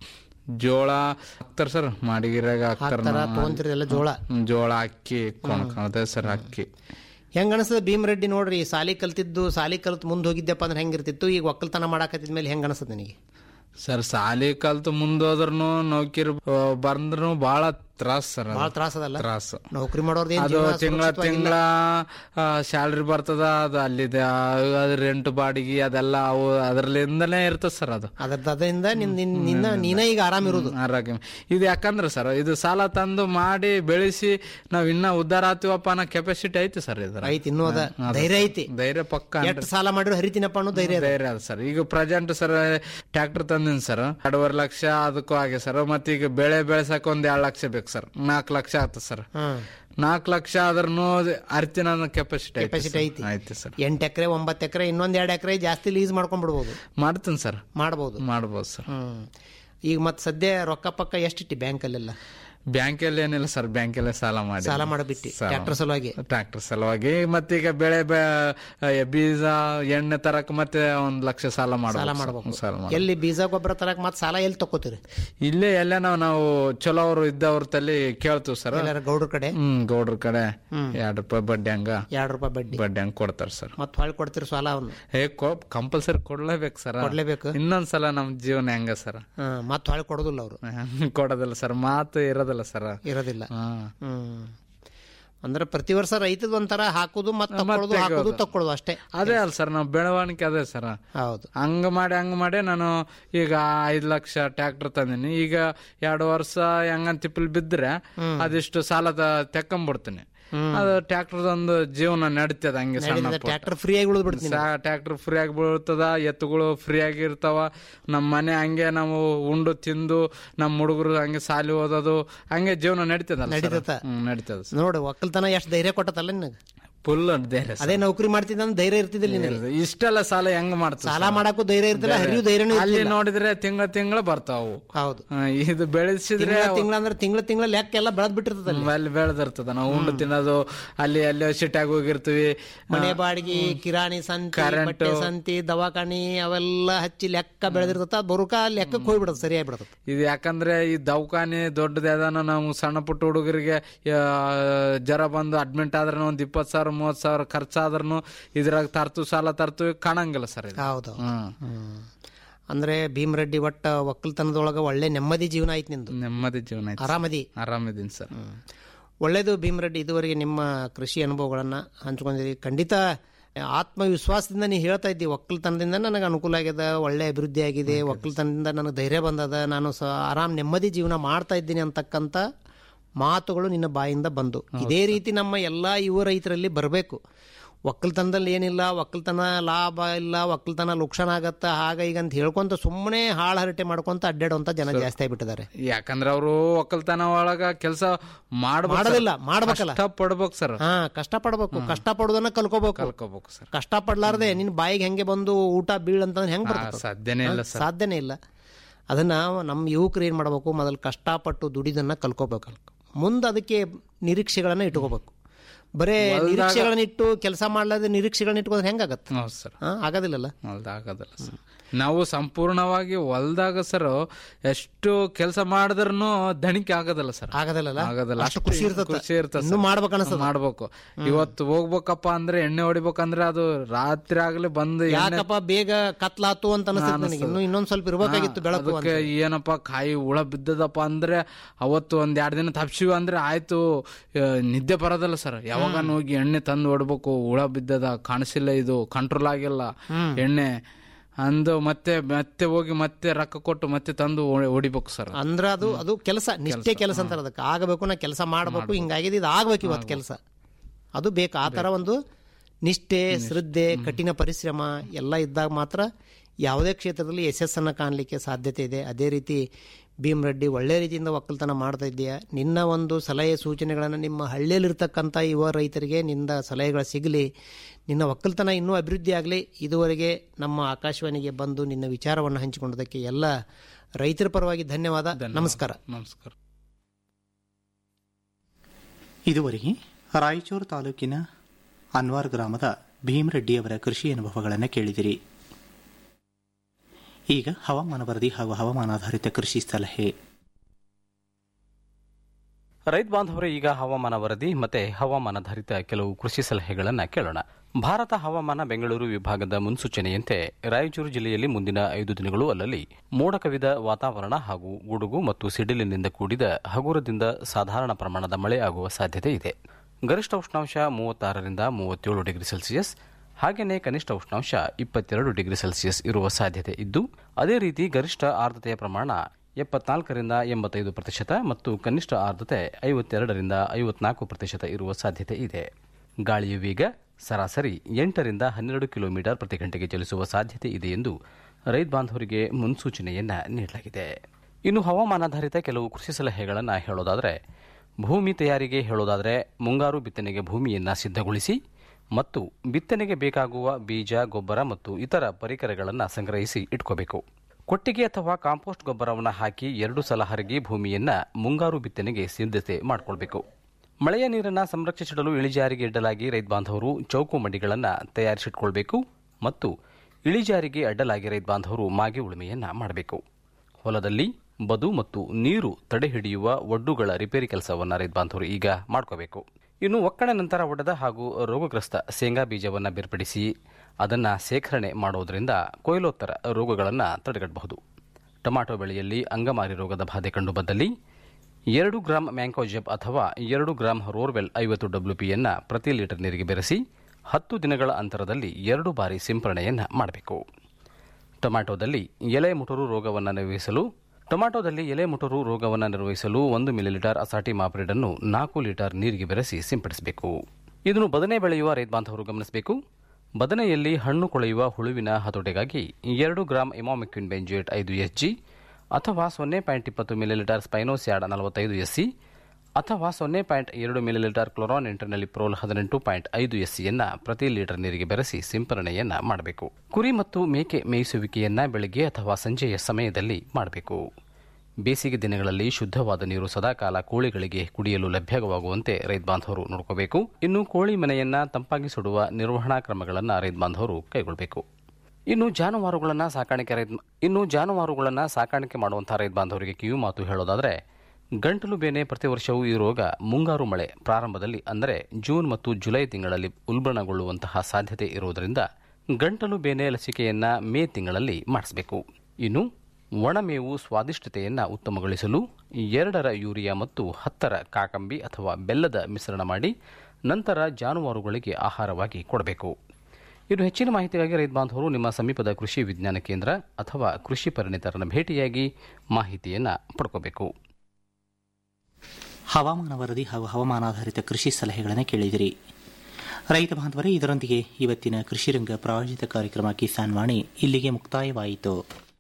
ಜೋಳ ಹಾಕ್ತಾರ ಸರ್ ಮಾಡಿಗಿರಾಗ ಹಾಕ್ತಾರ ಹಾಕ್ತಾರ ತಗೊಂತೀರಿ ಎಲ್ಲ ಜೋಳ ಹ್ಮ್, ಜೋಳ ಅಕ್ಕಿ ಕೊಂಡ್ಕೊಂಡೆ ಸರ್ ಅಕ್ಕಿ ಹೆಂಗ ಅನಿಸ್ತದ ಭೀಮ್ ರೆಡ್ಡಿ ನೋಡ್ರಿ ಸಾಲಿ ಕಲ್ತಿದ್ದು ಸಾಲಿ ಕಲ್ತ್ ಮುಂದೆ ಹೋಗಿದ್ದೆಪ್ಪ ಅಂದ್ರೆ ಹೆಂಗಿರ್ತಿತ್ತು ಈಗ ಒಕ್ಕಲ್ತನ ಮಾಡಾಕತ್ತಿದ ಮೇಲೆ ಹೆಂಗ ಅನಿಸ್ತದ ನನಗೆ ಸರ್ ಸಾಲಿ ಕಲ್ತು ಮುಂದೋದ್ರೂ ನೌಕಿರ್ ಬಂದ್ರು ಬಹಳ ತ್ರಾಸ್ ಸರ್ ಅದು. ಭಾಳ ತ್ರಾಸ ಅದಲ್ಲ ತ್ರಾಸ ನೌಕರಿ ಮಾಡೋರ್ದು ಏನ್ ಅದು ಜೀವನ ತಿಂಗಳ ಸುರಕ್ಷಿತವಾಗಿಲ್ಲ. ತಿಂಗಳ ಸ್ಯಾಲ್ರಿ ಬರ್ತದ ಅದು ಅಲ್ಲಿದೆ ಅದ್ರ ರೆಂಟ್ ಬಾಡಿಗೆ ಅದೆಲ್ಲ ಅವು ಅದ್ರಲ್ಲಿಂದನೇ ಇರ್ತದ ಸರ್ ಅದು ಅದ್ರದ್ದು ಅದರಿಂದ ನಿನ್ ನಿನ್- ನಿನ್ನ ನೀನ ಈಗ ಆರಾಮ್ ಇರೋದು ಆರೋಗ್ಯ ಇದು ಯಾಕಂದ್ರೆ ಸರ್ ಇದು ಸಾಲ ತಂದು ಮಾಡಿ ಬೆಳೆಸಿ ನಾವ್ ಇನ್ನ ಉದ್ಧಾರ ಆಗ್ತೀವಪ್ಪ ಅನ್ನೋ ಕೆಪಾಸಿಟಿ ಐತಿ ಸರ್ ಇದ್ರ ಐತಿ ಇನ್ನೂ ಅದ ಅದ ಧೈರ್ಯ ಐತಿ ಧೈರ್ಯ ಪಕ್ಕ ಎಷ್ಟು ಸಾಲ ಮಾಡಿದ್ರು ಹರಿತೀನಪ್ಪ ಅನ್ನೋ ಧೈರ್ಯ ಅದ ಧೈರ್ಯ ಅದ ಸರ್ ಈಗ ಪ್ರೆಸೆಂಟ್ ಸರ್ ಟ್ರ್ಯಾಕ್ಟರ್ ತಂದಿನಿ ಸರ್ ಎರಡೂವರೆ ಲಕ್ಷ ಅದಕ್ಕೂ ಆಗಿ ಸರ್ ಮತ್ತೆ ಈಗ ಬೆಳೆ ಬೆಳೆಸಕ್ ಒಂದ್ ಎರಡ್ ಲಕ್ಷ ಬೇಕು ಸರ್ ನಾಲ್ಕು ಲಕ್ಷ ಆಗ್ತದೆ ಸರ್ ಹ್ಮ್ ನಾಲ್ಕು ಲಕ್ಷ ಆದ್ರೂ ಅರ್ತಿನ ಕೆಪಾಸಿಟಿ ಕೆಪಾಸಿಟಿ ಐತಿ ಐತಿ ಸರ್ ಎಂಟು ಎಕರೆ ಒಂಬತ್ತು ಎಕರೆ ಇನ್ನೊಂದ್ ಎರಡು ಎಕರೆ ಜಾಸ್ತಿ ಲೀಸ್ ಮಾಡ್ಕೊಂಡ್ ಬಿಡ್ಬೋದು ಮಾಡ್ತೀನಿ ಸರ್ ಮಾಡ್ಬೋದು ಮಾಡ್ಬೋದು ಸರ್ ಹ್ಮ್ ಈಗ ಮತ್ತೆ ಸದ್ಯ ರೊಕ್ಕ ಪಕ್ಕ ಎಷ್ಟಿಟ್ಟಿ ಬ್ಯಾಂಕಲ್ಲೆಲ್ಲ ಬ್ಯಾಂಕಲ್ಲಿ ಏನಿಲ್ಲ ಸರ್ ಬ್ಯಾಂಕಲ್ಲೇ ಸಾಲ ಮಾಡಿ ಸಾಲ ಮಾಡಿಬಿಟ್ಟಿ ಟ್ರ್ಯಾಕ್ಟರ್ ಸಲುವಾಗಿ ಟ್ರ್ಯಾಕ್ಟರ್ ಸಲುವಾಗಿ ಮತ್ತೆ ಈಗ ಬೆಳೆ ಬೆ- ಬೀಜ ಎಣ್ಣೆ ತರಕ್ ಮತ್ತೆ ಒಂದ್ ಲಕ್ಷ ಸಾಲ ಸಾಲ ಮಾಡ್ಬೇಕು ಮಾಡ್ಬೇಕು ಸರ್. ಸಾಲ ಮಾಡ್ಬೇಕು. ಎಲ್ಲಿ ಬೀಜ ಗೊಬ್ಬರ ತರಕ್ ಮತ್ತೆ ಸಾಲ ಎಲ್ಲಿ ತಕೋತೀರಿ ಇಲ್ಲೇ ಎಲ್ಲ ನಾವು ನಾವು ಚಲೋ ಅವರು ಇದ್ದವ್ರ ತಲ್ಲಿ ಕೇಳ್ತೀವಿ ಸರ್ ಎಲ್ಲಾರ ಗೌಡ್ರ ಕಡೆ ಹ್ಮ್ ಗೌಡ್ರ ಕಡೆ ಹ್ಮ್. ಎರಡ್ ರೂಪಾಯಿ ಬಡ್ಡಿ ಹಂಗ ಎರಡು ರೂಪಾಯಿ ಬಡ್ಡಿ ಬಡ್ಡಿ ಹಂಗ ಕೊಡ್ತಾರ ಸರ್ ಮತ್ತೆ ಹೊಳ್ಳಿ ಕೊಡ್ತೀರಿ ಸಾಲ ಅವನು ಏ ಕಂಪಲ್ಸರಿ ಕೊಡ್ಲೇಬೇಕು ಸರ್ ಕೊಡ್ಲೇಬೇಕು ಇನ್ನೊಂದ್ಸಲ ನಮ್ ಜೀವನ ಹೆಂಗ ಸರ್ ಮತ್ತೆ ಹೊಳ್ಳಿ ಕೊಡೋದಿಲ್ಲ ಅವರು ಕೊಡೋದಿಲ್ಲ ಸರ್ ಮಾತು ಇರೋದಿಲ್ಲ ಸರ್ ಇರೋದಿಲ್ಲ ಹಾ ಹ್ಮ್ ಅಂದ್ರೆ ಪ್ರತಿ ವರ್ಷ ರೈತದ ಒಂಥರ ಹಾಕುದು ಮತ್ತೆ ತಕೊಳ್ಳೋದು ಮತ್ತೆ ಹಾಕುದು ತೆಗ್ಯೋದು. ತಕೊಳ್ಳೋದು ಅಷ್ಟೇ ಅದೇ ಅಲ್ಲ ಸರ್ ನಾವು ಬೆಳವಣಿಗೆ ಅದೇ ಸರ್ ಹೌದು ಹಂಗ ಮಾಡಿ ಹಂಗ ಮಾಡಿ ನಾನು ಈಗ ಐದ್ ಲಕ್ಷ ಟ್ರ್ಯಾಕ್ಟರ್ ತಂದಿನಿ ಈಗ ಎರಡು ವರ್ಷ ಹೆಂಗನ್ ತಿಪ್ಪಲ್ ಬಿದ್ರೆ ಅದಿಷ್ಟು ಸಾಲ ತೆಕ್ಕೊಂಬಿಡ್ತೀನಿ ಅದು ಟ್ರ್ಯಾಕ್ಟರ್ ಒಂದು ಜೀವನ ನಡೀತದ ಹಂಗೆ ಸಣ್ಣ ಟ್ರ್ಯಾಕ್ಟರ್ ಫ್ರೀ ಆಗಿ ಉಳಿದ್ ಬಿಡ್ತೀನಿ ಟ್ರ್ಯಾಕ್ಟರ್ ಫ್ರೀ ಆಗಿ ಬೀಳ್ತದ ಎತ್ತುಗಳು ಫ್ರೀ ಆಗಿ ಇರ್ತಾವ ನಮ್ಮ ಮನೆ ಹಂಗೆ ನಾವು ಉಂಡು ತಿಂದು ನಮ್ಮ ಹುಡುಗರು ಹಂಗೆ ಸಾಲಿ ಓದೋದು ಹಂಗೆ ಜೀವನ ನಡೀತದಲ್ಲ ಸರ್? ನಡೀತದ. ಹ್ಮ್, ನಡೀತದ ಸರ್. ನೋಡು ಒಕ್ಕಲ್ತನ ಎಷ್ಟು ಧೈರ್ಯ ಕೊಟ್ಟತಲ್ಲ ನಿನಗೆ ಫುಲ್ ಧೈರ್ಯ ಅದೇ ನೌಕರಿ ಮಾಡ್ತಿದ್ದ ಅಂದ್ರೆ ಧೈರ್ಯ ಇರ್ತಿದ್ದಿಲ್ಲ ನಿನಗೆ ಇಷ್ಟೆಲ್ಲ ಸಾಲ ಹೆಂಗ್ ಮಾಡ್ತ ಸಾಲ ಮಾಡಕ್ಕೂ ಧೈರ್ಯ ಇರ್ತಿಲ್ಲ ಹರಿಯು ಧೈರ್ಯನೂ ಅಲ್ಲಿ ಇರ್ತಿಲ್ಲ. ನೋಡಿದ್ರೆ ತಿಂಗಳ ತಿಂಗಳ ಬರ್ತಾವು ಹೌದು ಆ, ಇದು ಬೆಳೆಸಿದ್ರೆ ತಿಂಗಳ ಅಂದ್ರೆ ತಿಂಗಳ ತಿಂಗಳ ಲೆಕ್ಕ ಎಲ್ಲ ಬೆಳೆದ್ ಬಿಟ್ಟಿರ್ತದಲ್ಲ ಅಲ್ಲಿ ಬೆಳೆದಿರ್ತದ ನಾವು ಉಂಡು ತಿನ್ನೋದು ಅಲ್ಲಿ ಅಲ್ಲಿ ಸಿಟ್ಟಾಗಿ ಹೋಗಿರ್ತೀವಿ ಮನೆ ಬಾಡಿಗೆ ಕಿರಾಣಿ ಸಂತಿ Current. ಬಟ್ಟೆ ಸಂತಿ ದವಾಖಾನಿ ಅವೆಲ್ಲ ಹಚ್ಚಿ ಲೆಕ್ಕ ಬೆಳೆದಿರ್ತದ ಅದ್ ಬರುಕ ಲೆಕ್ಕಕ್ಕೆ ಹೋಗ್ಬಿಡೋದು ಸರಿಯಾಗಿ ಬಿಡೋದು ಇದು ಯಾಕಂದ್ರೆ ಈ ದವಾಖಾನೆ ದೊಡ್ಡದಾದನ ನಾವು ಸಣ್ಣ ಪುಟ್ಟ ಹುಡುಗರಿಗೆ ಆ, ಜ್ವರ ಬಂದು ಅಡ್ಮಿಟ್ ಆದ್ರೆ ಒಂದ್ ಇಪ್ಪತ್ ಸಾವಿರ ಮೂವತ್ ಸಾವಿರ ಖರ್ಚಾದ್ರೂ ಇದ್ರಾಗ ತರ್ತು ಸಾಲ ತರ್ತು ಕಾಣಂಗಿಲ್ಲ ಸರ್ ಇದು ಹೌದು ಹ್ಮ್ ಅಂದ್ರೆ ಭೀಮರೆಡ್ಡಿ ಒಟ್ಟ ಒಕ್ಕಲ್ತನದೊಳಗ ಒಳ್ಳೆ ನೆಮ್ಮದಿ ಜೀವನ ಆಯ್ತು ನಿಂದು ನೆಮ್ಮದಿ ಜೀವನ ಐತಿ ಆರಾಮದಿ ಆರಾಮಿದ್ದೀನಿ ಸರ್ ಒಳ್ಳೇದು ಭೀಮರೆಡ್ಡಿ ಇದುವರೆಗೆ ನಿಮ್ಮ ಕೃಷಿ ಅನುಭವಗಳನ್ನ ಹಂಚ್ಕೊಂಡಿರಿ ಖಂಡಿತ ಆತ್ಮವಿಶ್ವಾಸದಿಂದ ನೀವು ಹೇಳ್ತಾ ಇದ್ದಿ ಒಕ್ಕಲ್ತನದಿಂದ ನನಗೆ ಅನುಕೂಲ ಆಗ್ಯದ ಒಳ್ಳೆ ಅಭಿವೃದ್ಧಿ ಆಗಿದೆ ಒಕ್ಕಲ್ತನದಿಂದ ನನಗೆ ಧೈರ್ಯ ಬಂದದ ನಾನು ಸ ಆರಾಮ್ ನೆಮ್ಮದಿ ಜೀವನ ಮಾಡ್ತಾ ಇದ್ದೀನಿ ಅಂತಕ್ಕಂಥ ಮಾತುಗಳು ನಿನ್ನ ಬಾಯಿಂದ ಬಂದು ಇದೇ ರೀತಿ ನಮ್ಮ ಎಲ್ಲ ಯುವ ರೈತರಲ್ಲಿ ಬರಬೇಕು ಒಕ್ಕಲ್ತನದಲ್ಲಿ ಏನಿಲ್ಲ ಒಕ್ಕಲ್ತನ ಲಾಭ ಇಲ್ಲ ಒಕ್ಕಲ್ತನ ಲುಕ್ಷಣ ಆಗತ್ತ ಹಾಗ ಈಗ ಅಂತ ಹೇಳ್ಕೊಂತ ಸುಮ್ಮನೆ ಹಾಳು ಹರಟೆ ಮಾಡ್ಕೊಂತ ಅಡ್ಡಾಡುವಂತ ಜನ ಜಾಸ್ತಿ ಆಗ್ಬಿಟ್ಟಿದ್ದಾರೆ ಯಾಕಂದ್ರೆ ಅವರು ಒಕ್ಕಲ್ತನ ಒಳಗ ಕೆಲಸ ಮಾಡೋದಿಲ್ಲ, ಮಾಡ್ಬೇಕಲ್ಲ. ಕಷ್ಟ ಪಡ್ಬೇಕು ಸರ್ ಹಾ ಕಷ್ಟ ಪಡ್ಬೇಕು ಕಷ್ಟ ಪಡೋದನ್ನ ಕಲ್ಕೋಬೇಕು ಕಲ್ಕೋಬೇಕು ಸರ್ ಕಷ್ಟ ಪಡ್ಲಾರ್ದೆ ನಿನ್ ಬಾಯಿಗೆ ಹೆಂಗೆ ಬಂದು ಊಟ ಬೀಳ್ ಅಂತಂದ್ರೆ ಹೆಂಗ್ ಬರ್ತದೆ ಸಾಧ್ಯನೇ ಇಲ್ಲ ಸರ್ ಸಾಧ್ಯನೇ ಇಲ್ಲ ಅದನ್ನ ನಮ್ಮ ಯುವಕರು ಏನ್ ಮಾಡಬೇಕು ಮೊದಲು ಕಷ್ಟಪಟ್ಟು ದುಡಿದನ್ನ ಕಲ್ಕೋಬೇಕು ಮುಂದೆ ಅದಕ್ಕೆ ನಿರೀಕ್ಷೆಗಳನ್ನ ಇಟ್ಕೋಬೇಕು ಬರೇ ನಿರೀಕ್ಷೆಗಳನ್ನ ಇಟ್ಟು ಕೆಲಸ ಮಾಡ್ಲಾರ್ದೆ ನಿರೀಕ್ಷೆಗಳನ್ನ ಇಟ್ಕೊಂಡ್ರೆ ಹೆಂಗಾಗತ್ತೆ ಹೌದು ಸರ್ ಹಾ ಆಗೋದಿಲ್ಲಲ್ಲ ಹೊಲ್ದಾಗದಲ್ಲ ಸರ್ ನಾವು ಸಂಪೂರ್ಣವಾಗಿ ಹೊಲ್ದಾಗ ಸರ್ ಎಷ್ಟು ಕೆಲಸ ಮಾಡಿದ್ರೂ ದಣಿಕೆ ಆಗೋದಲ್ಲ ಸರ್ ಆಗೋದಿಲ್ಲಲ್ಲ ಆಗೋದಿಲ್ಲ ಅಷ್ಟು ಖುಷಿ ಇರ್ತದೆ ಖುಷಿ ಇರ್ತದೆ ಇನ್ನೂ ಸರ್. ಮಾಡ್ಬೇಕು ಅನ್ಸ್ತದೆ. ಮಾಡ್ಬೇಕು ಇವತ್ತು ಹೋಗ್ಬೇಕಪ್ಪ ಅಂದ್ರೆ ಎಣ್ಣೆ ಹೊಡಿಬೇಕಂದ್ರೆ ಅದು ರಾತ್ರಿ ಆಗ್ಲಿ ಬಂದು ಎಣ್ಣೆ ಯಾಕಪ್ಪ ಬೇಗ ಕತ್ಲಾತು ಅಂತ ಅನಿಸ್ತದೆ ನನಗೆ ಇನ್ನು ಇನ್ನೊಂದ್ ಸ್ವಲ್ಪ ಇರ್ಬೇಕಾಗಿತ್ತು ಬೆಳಕು ಅಂತ ಅದಕ್ಕೆ ಏನಪ್ಪ ಕಾಯಿ ಹುಳ ಬಿದ್ದದಪ್ಪ ಅಂದ್ರೆ ಅವತ್ತು ಒಂದ್ ಎರಡ್ ದಿನ ತಪ್ಸಿವಿ ಅಂದ್ರೆ ಆಯ್ತು ಆ, ನಿದ್ದೆ ಬರೋದಲ್ಲ ಸರ್ ಯಾವಾಗ ಹೋಗಿ ಎಣ್ಣೆ ತಂದು ಹೊಡ್ಬೇಕು ಹುಳ ಬಿದ್ದದ ಕಾಣಿಸಿಲ್ಲ ಇದು ಕಂಟ್ರೋಲ್ ಆಗಿಲ್ಲ ಎಣ್ಣೆ ಅಂದು ಮತ್ತೆ ಮತ್ತೆ ಹೋಗಿ ಮತ್ತೆ ರೊಕ್ಕ ಕೊಟ್ಟು ಮತ್ತೆ ತಂದು ಹೊಡಿ- ಹೊಡಿಬೇಕು ಸರ್ ಅಂದ್ರ ಅದು ಅದು ಕೆಲಸ ನಿಷ್ಠೆ ಕೆಲಸ ಅಂತಾರೆ ಅದಕ್ಕೆ ಆಗಬೇಕು ನಾ ಕೆಲಸ ಮಾಡಬೇಕು ಹಿಂಗಾಗಿದೆ ಇದು ಆಗ್ಬೇಕು ಇವತ್ತು ಕೆಲಸ ಅದು ಬೇಕು ಆ ಥರ ಒಂದು ನಿಷ್ಠೆ ಶ್ರದ್ಧೆ ಕಠಿಣ ಪರಿಶ್ರಮ ಎಲ್ಲ ಇದ್ದಾಗ ಮಾತ್ರ ಯಾವುದೇ ಕ್ಷೇತ್ರದಲ್ಲಿ ಯಶಸ್ಸನ್ನು ಕಾಣಲಿಕ್ಕೆ ಸಾಧ್ಯತೆ ಇದೆ ಅದೇ ರೀತಿ ಭೀಮ್ ರೆಡ್ಡಿ ಒಳ್ಳೆ ರೀತಿಯಿಂದ ಒಕ್ಕಲ್ತನ ಮಾಡ್ತಾ ಇದೆಯಾ ನಿನ್ನ ಒಂದು ಸಲಹೆ ಸೂಚನೆಗಳನ್ನು ನಿಮ್ಮ ಹಳ್ಳಿಯಲ್ಲಿರ್ತಕ್ಕಂಥ ಯುವ ರೈತರಿಗೆ ನಿಂದ ಸಲಹೆಗಳು ಸಿಗಲಿ ನಿನ್ನ ಒಕ್ಕಲ್ತನ ಇನ್ನೂ ಅಭಿವೃದ್ಧಿ ಆಗಲಿ ಇದುವರೆಗೆ ನಮ್ಮ ಆಕಾಶವಾಣಿಗೆ ಬಂದು ನಿನ್ನ ವಿಚಾರವನ್ನು ಹಂಚಿಕೊಂಡದಕ್ಕೆ ಎಲ್ಲ ರೈತರ ಪರವಾಗಿ ಧನ್ಯವಾದ ನಮಸ್ಕಾರ ನಮಸ್ಕಾರ ಇದುವರೆಗೆ ರಾಯಚೂರು ತಾಲೂಕಿನ ಅನ್ವಾರ್ ಗ್ರಾಮದ ಭೀಮರೆಡ್ಡಿ ಅವರ ಕೃಷಿ ಅನುಭವಗಳನ್ನು ಕೇಳಿದಿರಿ ಈಗ ಹವಾಮಾನ ವರದಿ ಹಾಗೂ ಹವಾಮಾನಾಧಾರಿತ ಕೃಷಿ ಸಲಹೆ ರೈತ ಬಾಂಧವರೇ ಈಗ ಹವಾಮಾನ ವರದಿ ಮತ್ತೆ ಹವಾಮಾನಾಧಾರಿತ ಕೆಲವು ಕೃಷಿ ಸಲಹೆಗಳನ್ನು ಕೇಳೋಣ ಭಾರತ ಹವಾಮಾನ ಬೆಂಗಳೂರು ವಿಭಾಗದ ಮುನ್ಸೂಚನೆಯಂತೆ ರಾಯಚೂರು ಜಿಲ್ಲೆಯಲ್ಲಿ ಮುಂದಿನ ಐದು ದಿನಗಳು ಅಲ್ಲಲ್ಲಿ ಮೋಡ ಕವಿದ ವಾತಾವರಣ ಹಾಗೂ ಗುಡುಗು ಮತ್ತು ಸಿಡಿಲಿನಿಂದ ಕೂಡಿದ ಹಗುರದಿಂದ ಸಾಧಾರಣ ಪ್ರಮಾಣದ ಮಳೆ ಆಗುವ ಸಾಧ್ಯತೆ ಇದೆ ಗರಿಷ್ಠ ಉಷ್ಣಾಂಶ ಮೂವತ್ತಾರರಿಂದ ಮೂವತ್ತೇಳು ಡಿಗ್ರಿ ಸೆಲ್ಸಿಯಸ್ ಹಾಗೆಯೇ ಕನಿಷ್ಠ ಉಷ್ಣಾಂಶ ಇಪ್ಪತ್ತೆರಡು ಡಿಗ್ರಿ ಸೆಲ್ಸಿಯಸ್ ಇರುವ ಸಾಧ್ಯತೆ ಇದ್ದು ಅದೇ ರೀತಿ ಗರಿಷ್ಠ ಆರ್ದ್ರತೆಯ ಪ್ರಮಾಣ ಎಪ್ಪತ್ನಾಲ್ಕರಿಂದ ಎಂಬತ್ತೈದು ಪ್ರತಿಶತ ಮತ್ತು ಕನಿಷ್ಠ ಆರ್ದ್ರತೆ ಐವತ್ತೆರಡರಿಂದ ಐವತ್ನಾಲ್ಕು ಪ್ರತಿಶತ ಇರುವ ಸಾಧ್ಯತೆ ಇದೆ ಗಾಳಿಯ ವೇಗ ಸರಾಸರಿ ಎಂಟರಿಂದ ಹನ್ನೆರಡು ಕಿಲೋಮೀಟರ್ ಪ್ರತಿ ಗಂಟೆಗೆ ಚಲಿಸುವ ಸಾಧ್ಯತೆ ಇದೆ ಎಂದು ರೈತ ಬಾಂಧವರಿಗೆ ಮುನ್ಸೂಚನೆಯನ್ನ ನೀಡಲಾಗಿದೆ ಇನ್ನು ಹವಾಮಾನಾಧಾರಿತ ಕೆಲವು ಕೃಷಿ ಸಲಹೆಗಳನ್ನು ಹೇಳೋದಾದರೆ ಭೂಮಿ ತಯಾರಿಗೆ ಹೇಳೋದಾದರೆ ಮುಂಗಾರು ಬಿತ್ತನೆಗೆ ಭೂಮಿಯನ್ನು ಸಿದ್ಧಗೊಳಿಸಿ ಮತ್ತು ಬಿತ್ತನೆಗೆ ಬೇಕಾಗುವ ಬೀಜ ಗೊಬ್ಬರ ಮತ್ತು ಇತರ ಪರಿಕರಗಳನ್ನು ಸಂಗ್ರಹಿಸಿ ಇಟ್ಕೋಬೇಕು ಕೊಟ್ಟಿಗೆ ಅಥವಾ ಕಾಂಪೋಸ್ಟ್ ಗೊಬ್ಬರವನ್ನು ಹಾಕಿ ಎರಡು ಸಲ ಹರಗಿ ಭೂಮಿಯನ್ನ ಮುಂಗಾರು ಬಿತ್ತನೆಗೆ ಸಿದ್ಧತೆ ಮಾಡಿಕೊಳ್ಬೇಕು ಮಳೆಯ ನೀರನ್ನು ಸಂರಕ್ಷಿಸಿಡಲು ಇಳಿಜಾರಿಗೆ ಇಡಲಾಗಿ ರೈತ ಬಾಂಧವರು ಚೌಕು ಮಡಿಗಳನ್ನು ತಯಾರಿಸಿಟ್ಕೊಳ್ಬೇಕು ಮತ್ತು ಇಳಿಜಾರಿಗೆ ಅಡ್ಡಲಾಗಿ ರೈತ ಬಾಂಧವರು ಮಾಗಿ ಉಳುಮೆಯನ್ನ ಮಾಡಬೇಕು ಹೊಲದಲ್ಲಿ ಬದು ಮತ್ತು ನೀರು ತಡೆ ಹಿಡಿಯುವ ಒಡ್ಡುಗಳ ರಿಪೇರಿ ಕೆಲಸವನ್ನು ರೈತ ಬಾಂಧವರು ಈಗ ಮಾಡ್ಕೋಬೇಕು ಇನ್ನು ಒಕ್ಕಣೆ ನಂತರ ಒಡೆದ ಹಾಗೂ ರೋಗಗ್ರಸ್ತ ಶೇಂಗಾ ಬೀಜವನ್ನು ಬೇರ್ಪಡಿಸಿ ಅದನ್ನು ಶೇಖರಣೆ ಮಾಡೋದರಿಂದ ಕೊಯ್ಲೋತ್ತರ ರೋಗಗಳನ್ನು ತಡೆಗಟ್ಟಬಹುದು ಟೊಮಾಟೊ ಬೆಳೆಯಲ್ಲಿ ಅಂಗಮಾರಿ ರೋಗದ ಬಾಧೆ ಕಂಡುಬಂದಲ್ಲಿ ಎರಡು ಗ್ರಾಂ ಮ್ಯಾಂಕೋಜೆಬ್ ಅಥವಾ ಎರಡು ಗ್ರಾಂ ರೋರ್ವೆಲ್ ಐವತ್ತು ಡಬ್ಲ್ಯೂಪಿಯನ್ನು ಪ್ರತಿ ಲೀಟರ್ ನೀರಿಗೆ ಬೆರೆಸಿ ಹತ್ತು ದಿನಗಳ ಅಂತರದಲ್ಲಿ ಎರಡು ಬಾರಿ ಸಿಂಪರಣೆಯನ್ನು ಮಾಡಬೇಕು ಟೊಮ್ಯಾಟೊದಲ್ಲಿ ಎಲೆ ಮುಟುರು ರೋಗವನ್ನು ನಿರ್ವಹಿಸಲು ಟೊಮ್ಯಾಟೊದಲ್ಲಿ ಎಲೆ ಮುಟುರು ರೋಗವನ್ನು ನಿರ್ವಹಿಸಲು ಒಂದು ಮಿಲಿಲೀಟರ್ ಅಸಾಟಿ ಮಾಪ್ರಿಡ್ ಅನ್ನು ನಾಲ್ಕು ಲೀಟರ್ ನೀರಿಗೆ ಬೆರೆಸಿ ಸಿಂಪಡಿಸಬೇಕು ಇದನ್ನು ಬದನೆ ಬೆಳೆಯುವ ರೈತ ಬಾಂಧವರು ಗಮನಿಸಬೇಕು ಬದನೆಯಲ್ಲಿ ಹಣ್ಣು ಕೊಳೆಯುವ ಹುಳುವಿನ ಹತೋಟಿಗಾಗಿ ಎರಡು ಗ್ರಾಂ ಇಮಾಮಿಕ್ವಿನ್ ಬೆಂಜೇಟ್ ಐದು ಎಸ್ಜಿ ಅಥವಾ ಸೊನ್ನೆ ಪಾಯಿಂಟ್ ಇಪ್ಪತ್ತು ಮಿಲಿಲೀಟರ್ ಸ್ಪೈನೋಸ್ಯಾಡ್ ನಲವತ್ತೈದು ಎಸ್ಸಿ ಅಥವಾ ಸೊನ್ನೆ ಪಾಯಿಂಟ್ ಎರಡು ಮಿಲಿಲೀಟರ್ ಕ್ಲೋರಾನ್ ಇಂಟರ್ನಲ್ಲಿ ಪ್ರೋಲ್ ಹದಿನೆಂಟು ಪಾಯಿಂಟ್ ಐದು ಎಸ್ಸಿಯನ್ನ ಪ್ರತಿ ಲೀಟರ್ ನೀರಿಗೆ ಬೆರೆಸಿ ಸಿಂಪರಣೆಯನ್ನ ಮಾಡಬೇಕು ಕುರಿ ಮತ್ತು ಮೇಕೆ ಮೇಯಿಸುವಿಕೆಯನ್ನ ಬೆಳಗ್ಗೆ ಅಥವಾ ಸಂಜೆಯ ಸಮಯದಲ್ಲಿ ಮಾಡಬೇಕು ಬೇಸಿಗೆ ದಿನಗಳಲ್ಲಿ ಶುದ್ಧವಾದ ನೀರು ಸದಾಕಾಲ ಕೋಳಿಗಳಿಗೆ ಕುಡಿಯಲು ಲಭ್ಯವಾಗುವಂತೆ ರೈತ ಬಾಂಧವರು ನೋಡ್ಕೋಬೇಕು ಇನ್ನು ಕೋಳಿ ಮನೆಯನ್ನ ತಂಪಾಗಿ ಸುಡುವ ನಿರ್ವಹಣಾ ಕ್ರಮಗಳನ್ನು ರೈತ ಬಾಂಧವರು ಕೈಗೊಳ್ಳಬೇಕು ಇನ್ನು ಜಾನುವಾರುಗಳನ್ನ ಸಾಕಾಣಿಕೆ ರೈತ ಇನ್ನು ಜಾನುವಾರುಗಳನ್ನ ಸಾಕಾಣಿಕೆ ಮಾಡುವಂತಹ ರೈತ ಬಾಂಧವರಿಗೆ ಕಿವಿ ಮಾತು ಹೇಳೋದಾದ್ರೆ ಗಂಟಲು ಬೇನೆ ಪ್ರತಿ ವರ್ಷವೂ ಈ ರೋಗ ಮುಂಗಾರು ಮಳೆ ಪ್ರಾರಂಭದಲ್ಲಿ ಅಂದರೆ ಜೂನ್ ಮತ್ತು ಜುಲೈ ತಿಂಗಳಲ್ಲಿ ಉಲ್ಬಣಗೊಳ್ಳುವಂತಹ ಸಾಧ್ಯತೆ ಇರುವುದರಿಂದ ಗಂಟಲು ಬೇನೆ ಲಸಿಕೆಯನ್ನ ಮೇ ತಿಂಗಳಲ್ಲಿ ಮಾಡಿಸಬೇಕು ಇನ್ನು ಒಣಮೇವು ಸ್ವಾದಿಷ್ಟತೆಯನ್ನ ಉತ್ತಮಗೊಳಿಸಲು ಎರಡರ ಯೂರಿಯಾ ಮತ್ತು ಹತ್ತರ ಕಾಕಂಬಿ ಅಥವಾ ಬೆಲ್ಲದ ಮಿಶ್ರಣ ಮಾಡಿ ನಂತರ ಜಾನುವಾರುಗಳಿಗೆ ಆಹಾರವಾಗಿ ಕೊಡಬೇಕು ಇನ್ನು ಹೆಚ್ಚಿನ ಮಾಹಿತಿಗಾಗಿ ರೈತ ಬಾಂಧವರು ನಿಮ್ಮ ಸಮೀಪದ ಕೃಷಿ ವಿಜ್ಞಾನ ಕೇಂದ್ರ ಅಥವಾ ಕೃಷಿ ಪರಿಣಿತರನ್ನು ಭೇಟಿಯಾಗಿ ಮಾಹಿತಿಯನ್ನು ಪಡ್ಕೋಬೇಕು ಹವಾಮಾನ ವರದಿ ಹಾಗೂ ಹವಾಮಾನಾಧಾರಿತ ಕೃಷಿ ಸಲಹೆಗಳನ್ನು ಕೇಳಿದಿರಿ ರೈತ ಬಾಂಧವರೇ ಇದರೊಂದಿಗೆ ಇವತ್ತಿನ ಕೃಷಿ ರಂಗ ಪ್ರಾಯೋಜಿತ ಕಾರ್ಯಕ್ರಮ ಕಿಸಾನ್ ವಾಣಿ ಇಲ್ಲಿಗೆ ಮುಕ್ತಾಯವಾಯಿತು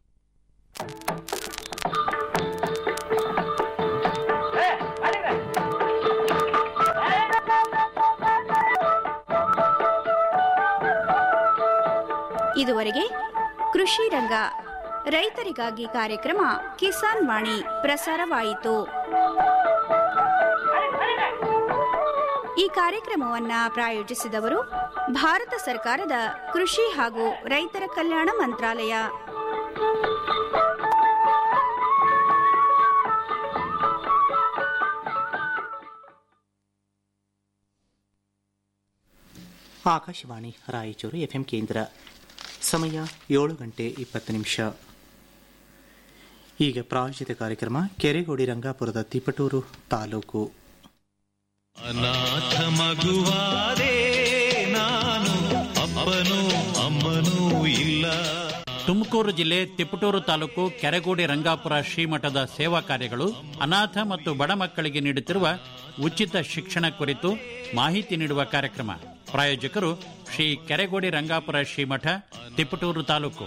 ಇದುವರೆಗೆ ಕೃಷಿ ರಂಗ ರೈತರಿಗಾಗಿ ಕಾರ್ಯಕ್ರಮ ಕಿಸಾನ್ ವಾಣಿ ಪ್ರಸಾರವಾಯಿತು ಈ ಕಾರ್ಯಕ್ರಮವನ್ನ ಪ್ರಾಯೋಜಿಸಿದವರು ಭಾರತ ಸರ್ಕಾರದ ಕೃಷಿ ಹಾಗೂ ರೈತರ ಕಲ್ಯಾಣ ಮಂತ್ರಾಲಯ ಆಕಾಶವಾಣಿ ರಾಯಚೂರು ಎಫ್ಎಂ ಕೇಂದ್ರ ಸಮಯ ಏಳು ಗಂಟೆ ಇಪ್ಪತ್ತು ನಿಮಿಷ ಈಗ ಪ್ರಾಯೋಜಿತ ಕಾರ್ಯಕ್ರಮ ಕೆರೆಗೋಡಿ ರಂಗಾಪುರದ ತಿಪಟೂರು ತಾಲೂಕು ಅನಾಥ ಮಗುವಾದೆ ನಾನು ಅಪ್ಪನೂ ಅಮ್ಮನೂ ಇಲ್ಲ ತುಮಕೂರು ಜಿಲ್ಲೆ ತಿಪಟೂರು ತಾಲೂಕು ಕೆರೆಗೋಡಿ ರಂಗಾಪುರ ಶ್ರೀಮಠದ ಸೇವಾ ಕಾರ್ಯಗಳು ಅನಾಥ ಮತ್ತು ಬಡ ಮಕ್ಕಳಿಗೆ ನೀಡುತ್ತಿರುವ ಉಚಿತ ಶಿಕ್ಷಣ ಕುರಿತು ಮಾಹಿತಿ ನೀಡುವ ಕಾರ್ಯಕ್ರಮ ಪ್ರಾಯೋಜಕರು ಶ್ರೀ ಕೆರೆಗೋಡಿ ರಂಗಾಪುರ ಶ್ರೀಮಠ ತಿಪಟೂರು ತಾಲೂಕು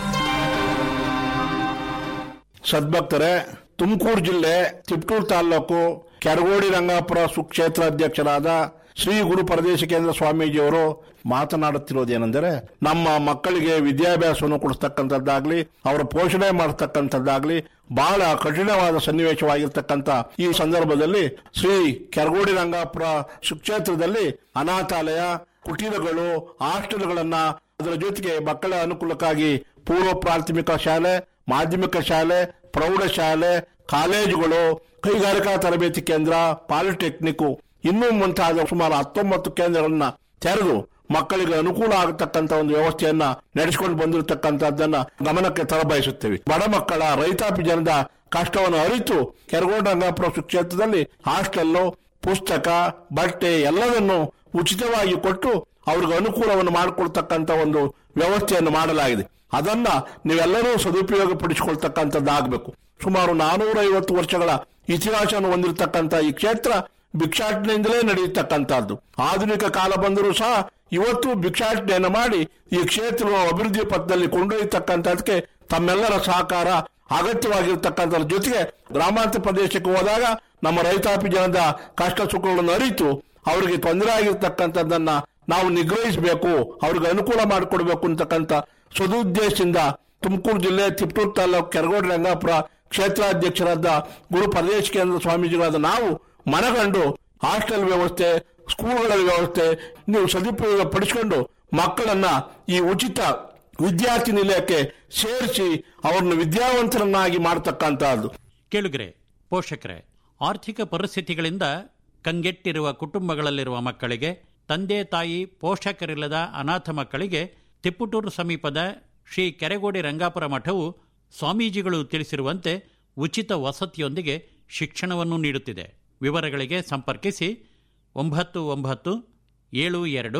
ಸದ್ಭಕ್ತರೇ ತುಮಕೂರು ಜಿಲ್ಲೆ ತಿಪ್ಟೂರು ತಾಲೂಕು ಕೆರಗೋಡಿ ರಂಗಾಪುರ ಸುಕ್ಷೇತ್ರ ಅಧ್ಯಕ್ಷರಾದ ಶ್ರೀ ಗುರು ಪರದೇಶ ಕೇಂದ್ರ ಸ್ವಾಮೀಜಿಯವರು ಮಾತನಾಡುತ್ತಿರುವುದೇನೆಂದರೆ ನಮ್ಮ ಮಕ್ಕಳಿಗೆ ವಿದ್ಯಾಭ್ಯಾಸವನ್ನು ಕೊಡಿಸ್ತಕ್ಕಂಥದ್ದಾಗ್ಲಿ ಅವರ ಪೋಷಣೆ ಮಾಡತಕ್ಕಂಥದ್ದಾಗ್ಲಿ ಬಹಳ ಕಠಿಣವಾದ ಸನ್ನಿವೇಶವಾಗಿರ್ತಕ್ಕಂಥ ಈ ಸಂದರ್ಭದಲ್ಲಿ ಶ್ರೀ ಕೆರಗೋಡಿ ರಂಗಾಪುರ ಸುಕ್ಷೇತ್ರದಲ್ಲಿ ಅನಾಥಾಲಯ ಕುಟೀರಗಳು ಹಾಸ್ಟೆಲ್ಗಳನ್ನ ಅದರ ಜೊತೆಗೆ ಮಕ್ಕಳ ಅನುಕೂಲಕ್ಕಾಗಿ ಪೂರ್ವ ಪ್ರಾಥಮಿಕ ಶಾಲೆ ಮಾಧ್ಯಮಿಕ ಶಾಲೆ ಪ್ರೌಢಶಾಲೆ ಕಾಲೇಜುಗಳು ಕೈಗಾರಿಕಾ ತರಬೇತಿ ಕೇಂದ್ರ ಪಾಲಿಟೆಕ್ನಿಕ್ ಇನ್ನೂ ಮುಂತಾದ ಸುಮಾರು ಹತ್ತೊಂಬತ್ತು ಕೇಂದ್ರಗಳನ್ನ ತೆರೆದು ಮಕ್ಕಳಿಗೆ ಅನುಕೂಲ ಆಗತಕ್ಕಂತ ಒಂದು ವ್ಯವಸ್ಥೆಯನ್ನ ನಡೆಸಿಕೊಂಡು ಬಂದಿರತಕ್ಕಂತದ್ದನ್ನ ಗಮನಕ್ಕೆ ತರಬಯಸುತ್ತೇವೆ ಬಡ ಮಕ್ಕಳ ರೈತಾಪಿ ಜನದ ಕಷ್ಟವನ್ನು ಅರಿತು ಕೆರಗೋಡ ರಂಗಾಪುರ ಕ್ಷೇತ್ರದಲ್ಲಿ ಹಾಸ್ಟೆಲ್ಲು ಪುಸ್ತಕ ಬಟ್ಟೆ ಎಲ್ಲದನ್ನು ಉಚಿತವಾಗಿ ಕೊಟ್ಟು ಅವ್ರಿಗೆ ಅನುಕೂಲವನ್ನು ಮಾಡಿಕೊಡ್ತಕ್ಕಂತ ಒಂದು ವ್ಯವಸ್ಥೆಯನ್ನು ಮಾಡಲಾಗಿದೆ ಅದನ್ನ ನೀವೆಲ್ಲರೂ ಸದುಪಯೋಗ ಪಡಿಸಿಕೊಳ್ತಕ್ಕಂಥದ್ದಾಗಬೇಕು ಸುಮಾರು ನಾನೂರ ಐವತ್ತು ವರ್ಷಗಳ ಇತಿಹಾಸವನ್ನು ಹೊಂದಿರತಕ್ಕಂಥ ಈ ಕ್ಷೇತ್ರ ಭಿಕ್ಷಾಟನೆಯಿಂದಲೇ ನಡೆಯತಕ್ಕಂಥದ್ದು ಆಧುನಿಕ ಕಾಲ ಬಂದರೂ ಸಹ ಇವತ್ತು ಭಿಕ್ಷಾಟನೆಯನ್ನು ಮಾಡಿ ಈ ಕ್ಷೇತ್ರವನ್ನು ಅಭಿವೃದ್ಧಿ ಪಥದಲ್ಲಿ ಕೊಂಡೊಯ್ಯತಕ್ಕಂಥದಕ್ಕೆ ತಮ್ಮೆಲ್ಲರ ಸಹಕಾರ ಅಗತ್ಯವಾಗಿರ್ತಕ್ಕಂಥದ್ರ ಜೊತೆಗೆ ಗ್ರಾಮಾಂತರ ಪ್ರದೇಶಕ್ಕೆ ಹೋದಾಗ ನಮ್ಮ ರೈತಾಪಿ ಜನದ ಕಷ್ಟ ಸುಖಗಳನ್ನು ಅರಿತು ಅವರಿಗೆ ತೊಂದರೆ ಆಗಿರ್ತಕ್ಕಂಥದ್ದನ್ನ ನಾವು ನಿಗ್ರಹಿಸಬೇಕು ಅವ್ರಿಗೆ ಅನುಕೂಲ ಮಾಡಿಕೊಡ್ಬೇಕು ಅಂತಕ್ಕಂಥ ಸದುದ್ದೇಶದಿಂದ ತುಮಕೂರು ಜಿಲ್ಲೆ ತಿಪ್ಟೂರು ತಾಲೂಕು ಕೆರಗೋಡಿ ರಂಗಾಪುರ ಕ್ಷೇತ್ರಾಧ್ಯಕ್ಷರಾದ ಗುರು ಪರದೇಶ ಕೇಂದ್ರ ಸ್ವಾಮೀಜಿಗಳಾದ ನಾವು ಮನಗಂಡು ಹಾಸ್ಟೆಲ್ ವ್ಯವಸ್ಥೆ ಸ್ಕೂಲ್ಗಳ ವ್ಯವಸ್ಥೆ ನೀವು ಸದುಪಯೋಗ ಪಡಿಸಿಕೊಂಡು ಮಕ್ಕಳನ್ನ ಈ ಉಚಿತ ವಿದ್ಯಾರ್ಥಿ ನಿಲಯಕ್ಕೆ ಸೇರಿಸಿ ಅವರನ್ನು ವಿದ್ಯಾವಂತರನ್ನಾಗಿ ಮಾಡತಕ್ಕಂತಹದ್ದು ಕೇಳುಗರೆ ಪೋಷಕರೇ ಆರ್ಥಿಕ ಪರಿಸ್ಥಿತಿಗಳಿಂದ ಕಂಗೆಟ್ಟಿರುವ ಕುಟುಂಬಗಳಲ್ಲಿರುವ ಮಕ್ಕಳಿಗೆ ತಂದೆ ತಾಯಿ ಪೋಷಕರಿಲ್ಲದ ಅನಾಥ ಮಕ್ಕಳಿಗೆ ತಿಪ್ಪುಟೂರು ಸಮೀಪದ ಶ್ರೀ ಕೆರೆಗೋಡಿ ರಂಗಾಪುರ ಮಠವು ಸ್ವಾಮೀಜಿಗಳು ತಿಳಿಸಿರುವಂತೆ ಉಚಿತ ವಸತಿಯೊಂದಿಗೆ ಶಿಕ್ಷಣವನ್ನು ನೀಡುತ್ತಿದೆ ವಿವರಗಳಿಗೆ ಸಂಪರ್ಕಿಸಿ ಒಂಬತ್ತು ಒಂಬತ್ತು ಏಳು ಎರಡು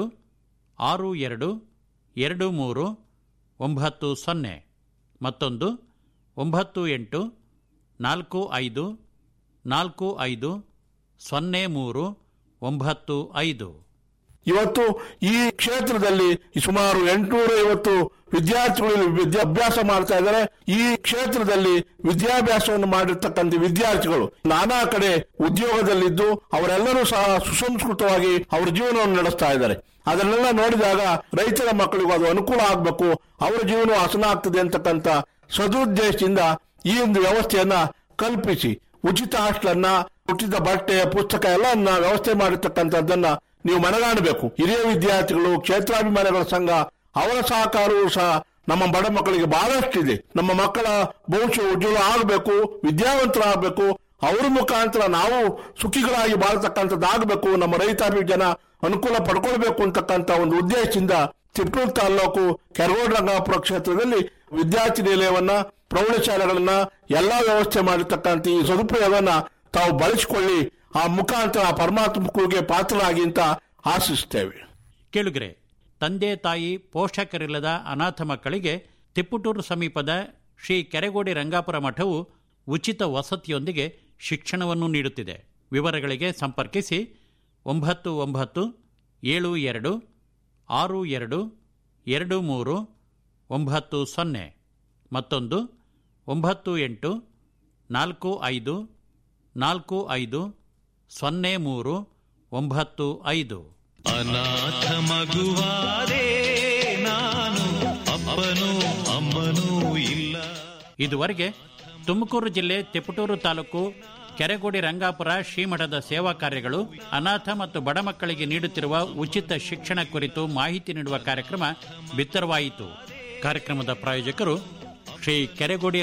ಆರು ಎರಡು ಎರಡು ಮೂರು ಒಂಬತ್ತು ಸೊನ್ನೆ ಮತ್ತೊಂದು ಒಂಬತ್ತು ಎಂಟು ನಾಲ್ಕು ಐದು ನಾಲ್ಕು ಐದು ಸೊನ್ನೆ ಮೂರು ಒಂಬತ್ತು ಐದು ಇವತ್ತು ಈ ಕ್ಷೇತ್ರದಲ್ಲಿ ಸುಮಾರು ಎಂಟುನೂರ ಐವತ್ತು ವಿದ್ಯಾರ್ಥಿಗಳು ವಿದ್ಯಾಭ್ಯಾಸ ಮಾಡ್ತಾ ಇದ್ದಾರೆ ಈ ಕ್ಷೇತ್ರದಲ್ಲಿ ವಿದ್ಯಾಭ್ಯಾಸವನ್ನು ಮಾಡಿರ್ತಕ್ಕಂಥ ವಿದ್ಯಾರ್ಥಿಗಳು ನಾನಾ ಕಡೆ ಉದ್ಯೋಗದಲ್ಲಿದ್ದು ಅವರೆಲ್ಲರೂ ಸಹ ಸುಸಂಸ್ಕೃತವಾಗಿ ಅವರ ಜೀವನವನ್ನು ನಡೆಸ್ತಾ ಇದ್ದಾರೆ ಅದನ್ನೆಲ್ಲ ನೋಡಿದಾಗ ರೈತರ ಮಕ್ಕಳಿಗೂ ಅದು ಅನುಕೂಲ ಆಗಬೇಕು ಅವರ ಜೀವನ ಹಸನ ಆಗ್ತದೆ ಅಂತಕ್ಕಂಥ ಸದುದ್ದೇಶದಿಂದ ಈ ಒಂದು ವ್ಯವಸ್ಥೆಯನ್ನ ಕಲ್ಪಿಸಿ ಉಚಿತ ಹಾಸ್ಟೆಲನ್ನ ಉಚಿತ ಬಟ್ಟೆ ಪುಸ್ತಕ ಎಲ್ಲ ವ್ಯವಸ್ಥೆ ಮಾಡಿರ್ತಕ್ಕಂಥದ್ದನ್ನ ನೀವು ಮನಗಾಣಬೇಕು ಹಿರಿಯ ವಿದ್ಯಾರ್ಥಿಗಳು ಕ್ಷೇತ್ರಾಭಿಮಾನಿಗಳ ಸಂಘ ಅವರ ಸಹಕಾರವೂ ಸಹ ನಮ್ಮ ಬಡ ಮಕ್ಕಳಿಗೆ ಬಹಳಷ್ಟಿದೆ ನಮ್ಮ ಮಕ್ಕಳ ಭವಿಷ್ಯ ಉಜ್ವಲ ಆಗಬೇಕು ವಿದ್ಯಾವಂತರಾಗಬೇಕು ಅವ್ರ ಮುಖಾಂತರ ನಾವು ಸುಖಿಗಳಾಗಿ ಬಾಳ್ತಕ್ಕಂಥದ್ದಾಗಬೇಕು ನಮ್ಮ ರೈತಾಪಿ ಜನ ಅನುಕೂಲ ಪಡ್ಕೊಳ್ಬೇಕು ಅಂತಕ್ಕಂಥ ಒಂದು ಉದ್ದೇಶದಿಂದ ತಿಪ್ಪೂರು ತಾಲೂಕು ಕೆರಗೋಡು ರಂಗಾಪುರ ಕ್ಷೇತ್ರದಲ್ಲಿ ವಿದ್ಯಾರ್ಥಿ ನಿಲಯವನ್ನ ಪ್ರೌಢಶಾಲೆಗಳನ್ನ ಎಲ್ಲಾ ವ್ಯವಸ್ಥೆ ಮಾಡಿರ್ತಕ್ಕಂಥ ಈ ಸದುಪಯೋಗವನ್ನ ತಾವು ಬಳಸಿಕೊಳ್ಳಿ ಆ ಮುಖಾಂತರ ಆ ಪರಮಾತ್ಮ ಕೃಪೆಗೆ ಪಾತ್ರರಾಗಿ ಅಂತ ಆಶಿಸ್ತೇವೆ ಕೇಳುಗರೆ ತಂದೆ ತಾಯಿ ಪೋಷಕರಿಲ್ಲದ ಅನಾಥ ಮಕ್ಕಳಿಗೆ ತಿಪ್ಪುಟೂರು ಸಮೀಪದ ಶ್ರೀ ಕೆರೆಗೋಡಿ ರಂಗಾಪುರ ಮಠವು ಉಚಿತ ವಸತಿಯೊಂದಿಗೆ ಶಿಕ್ಷಣವನ್ನು ನೀಡುತ್ತಿದೆ ವಿವರಗಳಿಗೆ ಸಂಪರ್ಕಿಸಿ ಒಂಬತ್ತು ಒಂಬತ್ತು ಏಳು ಎರಡು ಆರು ಎರಡು ಎರಡು ಮೂರು ಒಂಬತ್ತು ಸೊನ್ನೆ ಮತ್ತೊಂದು ಒಂಬತ್ತು ಎಂಟು ನಾಲ್ಕು ಐದು ನಾಲ್ಕು ಐದು ಸೊನ್ನೆ ಮೂರು ಒಂಬತ್ತು ಐದು ಅನಾಥ ಮಗುವಾದೆ ನಾನು ಅಪ್ಪನೂ ಅಮ್ಮನೂ ಇಲ್ಲ ಇದುವರೆಗೆ ತುಮಕೂರು ಜಿಲ್ಲೆ ತಿಪಟೂರು ತಾಲೂಕು ಕೆರೆಗೋಡಿ ರಂಗಾಪುರ ಶ್ರೀಮಠದ ಸೇವಾ ಕಾರ್ಯಗಳು ಅನಾಥ ಮತ್ತು ಬಡ ಮಕ್ಕಳಿಗೆ ನೀಡುತ್ತಿರುವ ಉಚಿತ ಶಿಕ್ಷಣ ಕುರಿತು ಮಾಹಿತಿ ನೀಡುವ ಕಾರ್ಯಕ್ರಮ ಬಿತ್ತರವಾಯಿತು ಕಾರ್ಯಕ್ರಮದ ಪ್ರಾಯೋಜಕರು ಶ್ರೀ ಕೆರೆಗೋಡಿ